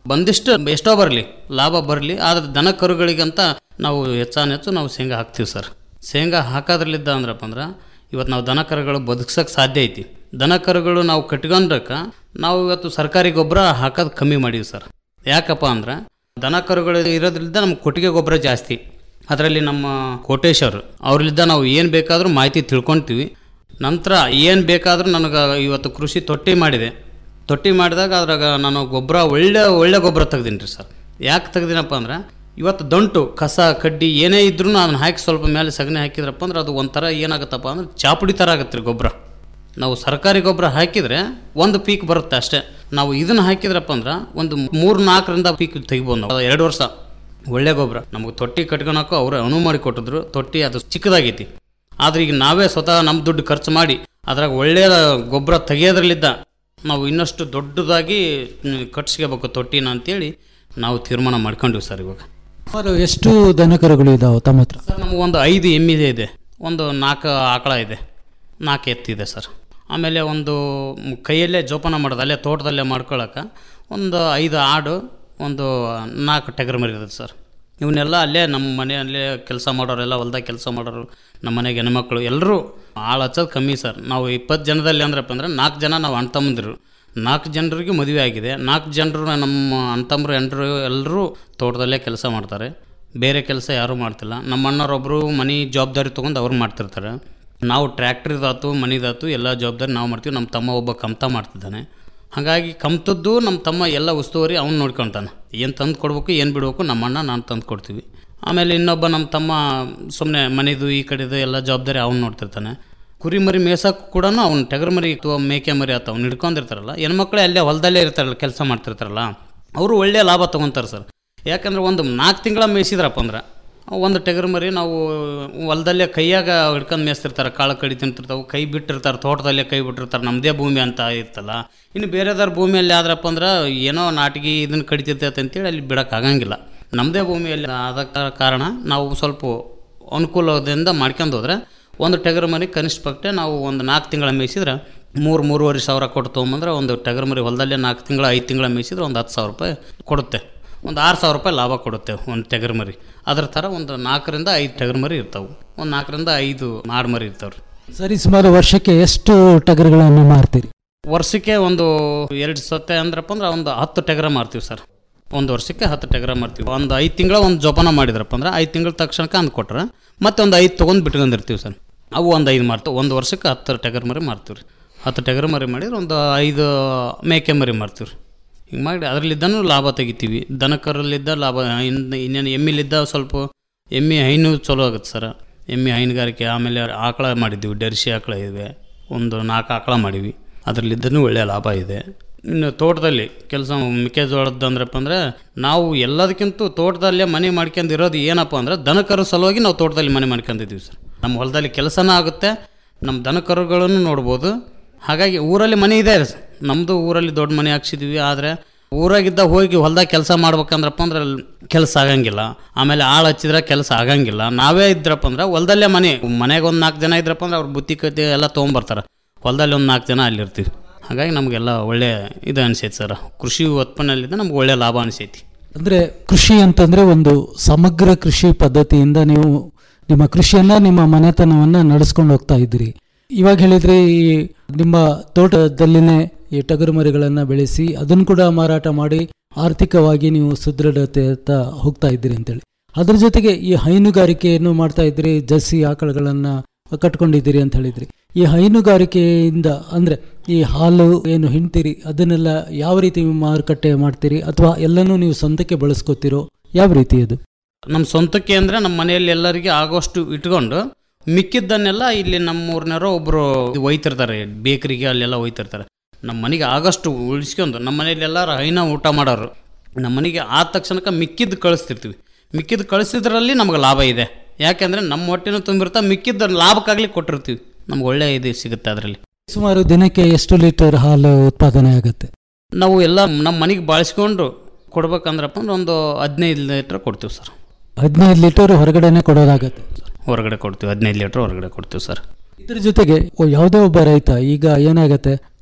U: ಬಂದಿಷ್ಟು ಎಷ್ಟೋ ಬರಲಿ ಲಾಭ ಬರಲಿ ಆದರೆ ದನ ಕರುಗಳಿಗಂತ ನಾವು ಹೆಚ್ಚಾನ ಹೆಚ್ಚು ನಾವು ಶೇಂಗಾ ಹಾಕ್ತೀವಿ ಸರ್ ಶೇಂಗಾ ಹಾಕೋದ್ರಲ್ಲಿದ್ದ ಅಂದ್ರಪ್ಪ ಅಂದ್ರೆ ಇವತ್ತು ನಾವು ದನ ಕರುಗಳು ಬದುಕ್ಸೋಕೆ ಸಾಧ್ಯ ಐತಿ ದನ ಕರುಗಳು ನಾವು ಕಟ್ಕೊಂಡ್ರಕ್ಕ ನಾವು ಇವತ್ತು ಸರ್ಕಾರಿ ಗೊಬ್ಬರ ಹಾಕೋದು ಕಮ್ಮಿ ಮಾಡೀವಿ ಸರ್ ಯಾಕಪ್ಪ ಅಂದ್ರೆ ದನ ಕರುಗಳು ಇರೋದ್ರಿಂದ ನಮ್ಗೆ ಕೊಟ್ಟಿಗೆ ಗೊಬ್ಬರ ಜಾಸ್ತಿ ಅದರಲ್ಲಿ ನಮ್ಮ ಕೋಟೇಶ್ವರ್ ಅವ್ರಲ್ಲಿದ್ದ ನಾವು ಏನು ಬೇಕಾದರೂ ಮಾಹಿತಿ ತಿಳ್ಕೊತೀವಿ ನಂತರ ಏನು ಬೇಕಾದರೂ ನನಗೆ ಇವತ್ತು ಕೃಷಿ ತೊಟ್ಟಿ ಮಾಡಿದೆ ತೊಟ್ಟಿ ಮಾಡಿದಾಗ ಅದ್ರಾಗ ನಾನು ಗೊಬ್ಬರ ಒಳ್ಳೆ ಒಳ್ಳೆ ಗೊಬ್ಬರ ತೆಗ್ದೀನಿ ರೀ ಸರ್ ಯಾಕೆ ತೆಗ್ದಿನಪ್ಪ ಅಂದ್ರೆ ಇವತ್ತು ದಂಟು ಕಸ ಕಡ್ಡಿ ಏನೇ ಇದ್ರೂ ಅದನ್ನ ಹಾಕಿ ಸ್ವಲ್ಪ ಮೇಲೆ ಸಗಣಿ ಹಾಕಿದ್ರಪ್ಪ ಅಂದ್ರೆ ಅದು ಒಂಥರ ಏನಾಗುತ್ತಪ್ಪ ಅಂದ್ರೆ ಚಾಪುಡಿ ಥರ ಆಗುತ್ತೆ ರೀ ಗೊಬ್ಬರ ನಾವು ಸರ್ಕಾರಿ ಗೊಬ್ಬರ ಹಾಕಿದರೆ ಒಂದು ಪೀಕ್ ಬರುತ್ತೆ ಅಷ್ಟೇ ನಾವು ಇದನ್ನು ಹಾಕಿದ್ರಪ್ಪ ಅಂದ್ರೆ ಒಂದು ಮೂರು ನಾಲ್ಕರಿಂದ ಪೀಕ್ ತೆಗಿಬೋದು ನಾವು ಎರಡು ವರ್ಷ ಒಳ್ಳೆ ಗೊಬ್ಬರ ನಮಗೆ ತೊಟ್ಟಿ ಕಟ್ಕೊಳಕ್ಕೂ ಅವರು ಅನುವು ಮಾಡಿ ಕೊಟ್ಟಿದ್ರು ತೊಟ್ಟಿ ಅದು ಚಿಕ್ಕದಾಗೈತಿ ಆದ್ರೆ ಈಗ ನಾವೇ ಸ್ವತಃ ನಮ್ಮ ದುಡ್ಡು ಖರ್ಚು ಮಾಡಿ ಅದ್ರಾಗ ಒಳ್ಳೆಯ ಗೊಬ್ಬರ ತೆಗೆಯೋದ್ರಲ್ಲಿದ್ದ ನಾವು ಇನ್ನಷ್ಟು ದೊಡ್ಡದಾಗಿ ಮ್, ಕಟ್ಸ್ಕೋಬೇಕು ತೊಟ್ಟಿನ ಅಂತೇಳಿ ನಾವು ತೀರ್ಮಾನ ಮಾಡ್ಕೊಂಡಿವಿ ಸರ್ ಇವಾಗ
T: ಸುಮಾರು ಎಷ್ಟು ದನಕರುಗಳು ಇದಾವೆ ತಮ್ಮ ಹತ್ರ
U: ಸರ್ ನಮಗೆ ಒಂದು ಐದು ಎಮ್ಮೆ ಇದೆ ಒಂದು ನಾಲ್ಕು ಆಕಳ ಇದೆ ನಾಲ್ಕು ಎತ್ತಿದೆ ಸರ್ ಆಮೇಲೆ ಒಂದು ಮ್, ಕೈಯಲ್ಲೇ ಜೋಪಾನ ಮಾಡೋದು ಅಲ್ಲೇ ತೋಟದಲ್ಲೇ ಮಾಡ್ಕೊಳಕ್ಕೆ ಒಂದು ಐದು ಆಡು ಒಂದು ನಾಲ್ಕು ಟಗರು ಮರಿ ಇರ್ತದೆ ಸರ್ ಇವನ್ನೆಲ್ಲ ಅಲ್ಲೇ ನಮ್ಮ ಮನೆಯಲ್ಲೇ ಕೆಲಸ ಮಾಡೋರೆಲ್ಲ ಹೊಲ್ದಾಗ ಕೆಲಸ ಮಾಡೋರು ನಮ್ಮ ಮನೆಗೆ ಹೆಣ್ಮಕ್ಳು ಎಲ್ಲರೂ ಆಳು ಹಚ್ಚೋದು ಕಮ್ಮಿ ಸರ್ ನಾವು ಇಪ್ಪತ್ತು ಜನದಲ್ಲಿ ಅಂದ್ರಪ್ಪ ಅಂದ್ರೆ ನಾಲ್ಕು ಜನ ನಾವು ಅಣ್ಣ ತಮ್ಮಂದಿರು ನಾಲ್ಕು ಜನರಿಗೆ ಮದುವೆ ಆಗಿದೆ ನಾಲ್ಕು ಜನರು ನಮ್ಮ ಅಣ್ಣ ತಮ್ಮರು ಎಂಟರು ಎಲ್ಲರೂ ತೋಟದಲ್ಲೇ ಕೆಲಸ ಮಾಡ್ತಾರೆ ಬೇರೆ ಕೆಲಸ ಯಾರೂ ಮಾಡ್ತಿಲ್ಲ ನಮ್ಮ ಅಣ್ಣರೊಬ್ಬರು ಮನೆ ಜವಾಬ್ದಾರಿ ತೊಗೊಂಡು ಅವ್ರು ಮಾಡ್ತಿರ್ತಾರೆ ನಾವು ಟ್ರ್ಯಾಕ್ಟ್ರಿದಾತು ಮನಿದಾತು ಎಲ್ಲ ಜವಾಬ್ದಾರಿ ನಾವು ಮಾಡ್ತೀವಿ ನಮ್ಮ ತಮ್ಮ ಒಬ್ಬ ಕಮ್ತ ಮಾಡ್ತಿದ್ದಾನೆ ಹಾಗಾಗಿ ಕಮ್ತದ್ದು ನಮ್ಮ ತಮ್ಮ ಎಲ್ಲ ಉಸ್ತುವಾರಿ ಅವ್ನು ನೋಡ್ಕೊತಾನೆ ಏನು ತಂದು ಕೊಡ್ಬೇಕು ಏನು ಬಿಡಬೇಕು ನಮ್ಮ ಅಣ್ಣ ನಾನು ತಂದು ಕೊಡ್ತೀವಿ ಆಮೇಲೆ ಇನ್ನೊಬ್ಬ ನಮ್ಮ ತಮ್ಮ ಸುಮ್ಮನೆ ಮನೆದು ಈ ಕಡೆದು ಎಲ್ಲ ಜವಾಬ್ದಾರಿ ಅವ್ನು ನೋಡ್ತಿರ್ತಾನೆ ಕುರಿ ಮರಿ ಮೇಯ್ಸೋಕ್ಕೂ ಕೂಡ ಅವ್ನು ಟಗರು ಮರಿ ಅಥವಾ ಮೇಕೆ ಮರಿ ಆತ ಅವ್ನು ಹಿಡ್ಕೊಂಡಿರ್ತಾರಲ್ಲ ಹೆಣ್ಮಕ್ಳೇ ಅಲ್ಲೇ ಹೊಲದಲ್ಲೇ ಇರ್ತಾರಲ್ಲ ಕೆಲಸ ಮಾಡ್ತಿರ್ತಾರಲ್ಲ ಅವರು ಒಳ್ಳೆಯ ಲಾಭ ತೊಗೊತಾರೆ ಸರ್ ಯಾಕಂದ್ರೆ ಒಂದು ನಾಲ್ಕು ತಿಂಗಳ ಮೇಯಿಸಿದ್ರಪ್ಪ ಅಂದ್ರೆ ಒಂದು ಟಗರು ಮರಿ ನಾವು ಹೊಲದಲ್ಲೇ ಕೈಯಾಗ ಹಿಡ್ಕೊಂಡು ಮೇಯಿಸ್ತಿರ್ತಾರೆ ಕಾಳು ಕಡಿ ತಿಂತಿರ್ತಾವೆ ಕೈ ಬಿಟ್ಟಿರ್ತಾರೆ ತೋಟದಲ್ಲೇ ಕೈ ಬಿಟ್ಟಿರ್ತಾರೆ ನಮ್ಮದೇ ಭೂಮಿ ಅಂತ ಇರ್ತಲ್ಲ ಇನ್ನು ಬೇರೆದಾರ ಭೂಮಿಯಲ್ಲಿ ಆದ್ರಪ್ಪ ಅಂದ್ರೆ ಏನೋ ನಾಟಿಗೆ ಇದನ್ನು ಕಡಿತಿರ್ತೈತೆ ಅಂತೇಳಿ ಅಲ್ಲಿ ಬಿಡೋಕೆ ಆಗಂಗಿಲ್ಲ ನಮ್ಮದೇ ಭೂಮಿಯಲ್ಲಿ ಆದ ಕಾರಣ ನಾವು ಸ್ವಲ್ಪ ಅನುಕೂಲದಿಂದ ಮಾಡ್ಕೊಂಡು ಹೋದ್ರೆ ಒಂದು ಟಗರು ಮರಿ ಕನಿಷ್ಠ ಪಕ್ಷ ನಾವು ಒಂದು ನಾಲ್ಕು ತಿಂಗಳ ಮೇಯಿಸಿದ್ರೆ ಮೂರು ಮೂರುವರೆ ಸಾವಿರ ಕೊಟ್ಟು ತೊಗೊಂಬಂದ್ರೆ ಒಂದು ಟಗರು ಮರಿ ಹೊಲದಲ್ಲೇ ನಾಲ್ಕು ತಿಂಗಳ ಐದು ತಿಂಗಳ ಮೇಯಿಸಿದ್ರೆ ಒಂದು ಹತ್ತು ಸಾವಿರ ರೂಪಾಯಿ ಕೊಡುತ್ತೆ ಒಂದು ಆರು ಸಾವಿರ ರೂಪಾಯಿ ಲಾಭ ಕೊಡುತ್ತೆ ಒಂದು ಟಗರು ಮರಿ ಅದ್ರ ಥರ ಒಂದು ನಾಲ್ಕರಿಂದ ಐದು ಟಗರು ಮರಿ ಇರ್ತಾವೆ ಒಂದು ನಾಲ್ಕರಿಂದ ಐದು ಮಾಡು ಮರಿ ಇರ್ತಾವೆ
T: ಸರಿ ಸುಮಾರು ವರ್ಷಕ್ಕೆ ಎಷ್ಟು ಟಗರುಗಳನ್ನು ಮಾರ್ತೀರಿ
U: ವರ್ಷಕ್ಕೆ ಒಂದು ಎರಡು ಸತ್ತೆ ಅಂದ್ರಪ್ಪ ಅಂದ್ರೆ ಒಂದು ಹತ್ತು ಟಗರ ಮಾರ್ತೀವಿ ಸರ್ ಒಂದು ವರ್ಷಕ್ಕೆ ಹತ್ತು ಟಗರ ಮಾರ್ತೀವಿ ಒಂದು ಐದು ತಿಂಗಳ ಒಂದು ಜೋಪಾನ ಮಾಡಿದ್ರಪ್ಪ ಅಂದ್ರೆ ಐದು ತಿಂಗಳ ತಕ್ಷಣಕ್ಕೆ ಅಂದು ಕೊಟ್ರೆ ಮತ್ತೆ ಒಂದು ಐದು ತೊಗೊಂಡು ಬಿಟ್ಕೊಂಡಿರ್ತೀವಿ ಸರ್ ಅವು ಒಂದು ಐದು ಮಾರ್ತೀವಿ ಒಂದು ವರ್ಷಕ್ಕೆ ಹತ್ತು ಟಗರ್ ಮರಿ ಮಾರ್ತೀವಿ ರೀ ಹತ್ತು ಟಗರ್ ಮರಿ ಮಾಡಿದ್ರೆ ಒಂದು ಐದು ಮೇಕೆ ಮರಿ ಮಾರ್ತೀವಿ ರೀ ಹಿಂಗೆ ಮಾಡಿ ಅದರಲ್ಲಿದ್ದನೂ ಲಾಭ ತೆಗಿತೀವಿ ದನ ಕರಲ್ಲಿದ್ದ ಲಾಭ ಇನ್ನು ಇನ್ನೇನು ಎಮ್ಮಿಲಿದ್ದ ಸ್ವಲ್ಪ ಎಮ್ಮೆ ಹೈನು ಚಲೋ ಆಗುತ್ತೆ ಸರ್ ಎಮ್ಮೆ ಹೈನುಗಾರಿಕೆ ಆಮೇಲೆ ಆಕಳ ಮಾಡಿದ್ದೀವಿ ಡರ್ಸಿ ಆಕಳ ಇವೆ ಒಂದು ನಾಲ್ಕು ಆಕಳ ಮಾಡೀವಿ ಅದರಲ್ಲಿದ್ದನೂ ಒಳ್ಳೆಯ ಲಾಭ ಇದೆ ಇನ್ನು ತೋಟದಲ್ಲಿ ಕೆಲಸ ಮೆಕ್ಕೆಜೋಳದ್ದು ಅಂದ್ರಪ್ಪ ಅಂದರೆ ನಾವು ಎಲ್ಲದಕ್ಕಿಂತ ತೋಟದಲ್ಲೇ ಮನೆ ಮಾಡ್ಕೊಂಡು ಇರೋದು ಏನಪ್ಪ ಅಂದ್ರೆ ದನಕರು ಸಲುವಾಗಿ ನಾವು ತೋಟದಲ್ಲಿ ಮನೆ ಮಾಡ್ಕೊಂಡಿದ್ದೀವಿ ಸರ್ ನಮ್ಮ ಹೊಲದಲ್ಲಿ ಕೆಲಸನೂ ಆಗುತ್ತೆ ನಮ್ಮ ದನಕರುಗಳನ್ನು ನೋಡ್ಬೋದು ಹಾಗಾಗಿ ಊರಲ್ಲಿ ಮನೆ ಇದೆ ನಮ್ಮದು ಊರಲ್ಲಿ ದೊಡ್ಡ ಮನೆ ಹಾಕ್ಸಿದ್ವಿ ಆದರೆ ಊರಾಗಿದ್ದ ಹೋಗಿ ಹೊಲ್ದಾಗ ಕೆಲಸ ಮಾಡ್ಬೇಕಂದ್ರಪ್ಪ ಅಂದ್ರೆ ಅಲ್ಲಿ ಕೆಲಸ ಆಗಂಗಿಲ್ಲ ಆಮೇಲೆ ಆಳು ಹಚ್ಚಿದ್ರೆ ಕೆಲಸ ಆಗಂಗಿಲ್ಲ ನಾವೇ ಇದ್ರಪ್ಪ ಅಂದ್ರೆ ಹೊಲದಲ್ಲೇ ಮನೆ ಮನೆಗೆ ಒಂದು ನಾಲ್ಕು ಜನ ಇದ್ರಪ್ಪ ಅಂದ್ರೆ ಅವ್ರು ಬುತ್ತಿ ಕತ್ತಿ ಎಲ್ಲ ತೊಗೊಂಬರ್ತಾರೆ ಹೊಲದಲ್ಲಿ ಒಂದು ನಾಲ್ಕು ಜನ ಅಲ್ಲಿ ಇರ್ತೀವಿ ಹಾಗಾಗಿ ನಮಗೆಲ್ಲ ಒಳ್ಳೆ ಇದು ಅನಿಸೈತೆ ಸರ್ ಕೃಷಿ ಉತ್ಪನ್ನಲ್ಲಿದ್ದ ನಮ್ಗೆ ಒಳ್ಳೆ ಲಾಭ ಅನಿಸೈತಿ
T: ಅಂದ್ರೆ ಕೃಷಿ ಅಂತಂದ್ರೆ ಒಂದು ಸಮಗ್ರ ಕೃಷಿ ಪದ್ಧತಿಯಿಂದ ನೀವು ನಿಮ್ಮ ಕೃಷಿಯನ್ನ ನಿಮ್ಮ ಮನೆತನವನ್ನ ನಡೆಸ್ಕೊಂಡು ಹೋಗ್ತಾ ಇದ್ದೀರಿ ಇವಾಗ ಹೇಳಿದ್ರೆ ಈ ನಿಮ್ಮ ತೋಟದಲ್ಲಿನೇ ಈ ಟಗರು ಮರಿಗಳನ್ನ ಬೆಳೆಸಿ ಅದನ್ನು ಕೂಡ ಮಾರಾಟ ಮಾಡಿ ಆರ್ಥಿಕವಾಗಿ ನೀವು ಸುದೃಢತೆಯತ್ತ ಹೋಗ್ತಾ ಇದ್ದೀರಿ ಅಂತೇಳಿ ಅದ್ರ ಜೊತೆಗೆ ಈ ಹೈನುಗಾರಿಕೆಯನ್ನು ಮಾಡ್ತಾ ಇದ್ದೀರಿ ಜರ್ಸಿ ಆಕಳುಗಳನ್ನ ಕಟ್ಕೊಂಡಿದ್ದೀರಿ ಅಂತ ಹೇಳಿದ್ರಿ ಈ ಹೈನುಗಾರಿಕೆಯಿಂದ ಅಂದ್ರೆ ಈ ಹಾಲು ಏನು ಹಿಂಡ್ತೀರಿ ಅದನ್ನೆಲ್ಲ ಯಾವ ರೀತಿ ಮಾರುಕಟ್ಟೆ ಮಾಡ್ತೀರಿ ಅಥವಾ ಎಲ್ಲನೂ ನೀವು ಸ್ವಂತಕ್ಕೆ ಬಳಸ್ಕೊತೀರೋ ಯಾವ ರೀತಿ ಅದು
U: ನಮ್ಮ ಸ್ವಂತಕ್ಕೆ ಅಂದರೆ ನಮ್ಮ ಮನೆಯಲ್ಲಿ ಎಲ್ಲರಿಗೆ ಆಗೋಷ್ಟು ಇಟ್ಕೊಂಡು ಮಿಕ್ಕಿದ್ದನ್ನೆಲ್ಲ ಇಲ್ಲಿ ನಮ್ಮೂರ್ನವರು ಒಬ್ಬರು ಒಯ್ತಿರ್ತಾರೆ ಬೇಕರಿಗೆ ಅಲ್ಲೆಲ್ಲ ಒಯ್ತಿರ್ತಾರೆ ನಮ್ಮ ಮನೆಗೆ ಆಗಷ್ಟು ಉಳಿಸ್ಕೊಂಡು ನಮ್ಮ ಮನೇಲಿ ಎಲ್ಲರೂ ಹೈನ ಊಟ ಮಾಡೋರು ನಮ್ಮ ಮನೆಗೆ ಆದ ತಕ್ಷಣಕ್ಕೆ ಮಿಕ್ಕಿದ್ದು ಕಳಿಸ್ತಿರ್ತೀವಿ ಮಿಕ್ಕಿದ್ದು ಕಳಿಸಿದ್ರಲ್ಲಿ ನಮಗೆ ಲಾಭ ಇದೆ ಯಾಕೆಂದರೆ ನಮ್ಮ ಹೊಟ್ಟೆನೂ ತುಂಬಿರ್ತಾ ಮಿಕ್ಕಿದ್ದು ಲಾಭಕ್ಕಾಗಲಿ ಕೊಟ್ಟಿರ್ತೀವಿ ನಮ್ಗೆ ಒಳ್ಳೆ ಇದು ಸಿಗುತ್ತೆ ಅದರಲ್ಲಿ
T: ಸುಮಾರು ದಿನಕ್ಕೆ ಎಷ್ಟು ಲೀಟರ್ ಹಾಲು ಉತ್ಪಾದನೆ ಆಗುತ್ತೆ
U: ನಾವು ಎಲ್ಲ ನಮ್ಮ ಮನೆಗೆ ಬಳಸ್ಕೊಂಡು ಕೊಡ್ಬೇಕಂದ್ರಪ್ಪ ಅಂದ್ರೆ ಒಂದು ಹದಿನೈದು ಲೀಟ್ರ್ ಕೊಡ್ತೀವಿ ಸರ್
T: ಹದಿನೈದು ಲೀಟರ್ ಹೊರಗಡೆನೆ ಕೊಡೋದಾಗತ್ತೆ
U: ಹೊರಗಡೆ ಕೊಡ್ತೀವಿ ಹದಿನೈದು ಲೀಟ್ರ್ ಹೊರಗಡೆ ಕೊಡ್ತೀವಿ ಸರ್
T: ಇದ್ರ ಜೊತೆಗೆ ಓ- ಯಾವುದೋ ಒಬ್ಬ ರೈತ ಈಗ ಏನಾಗತ್ತೆ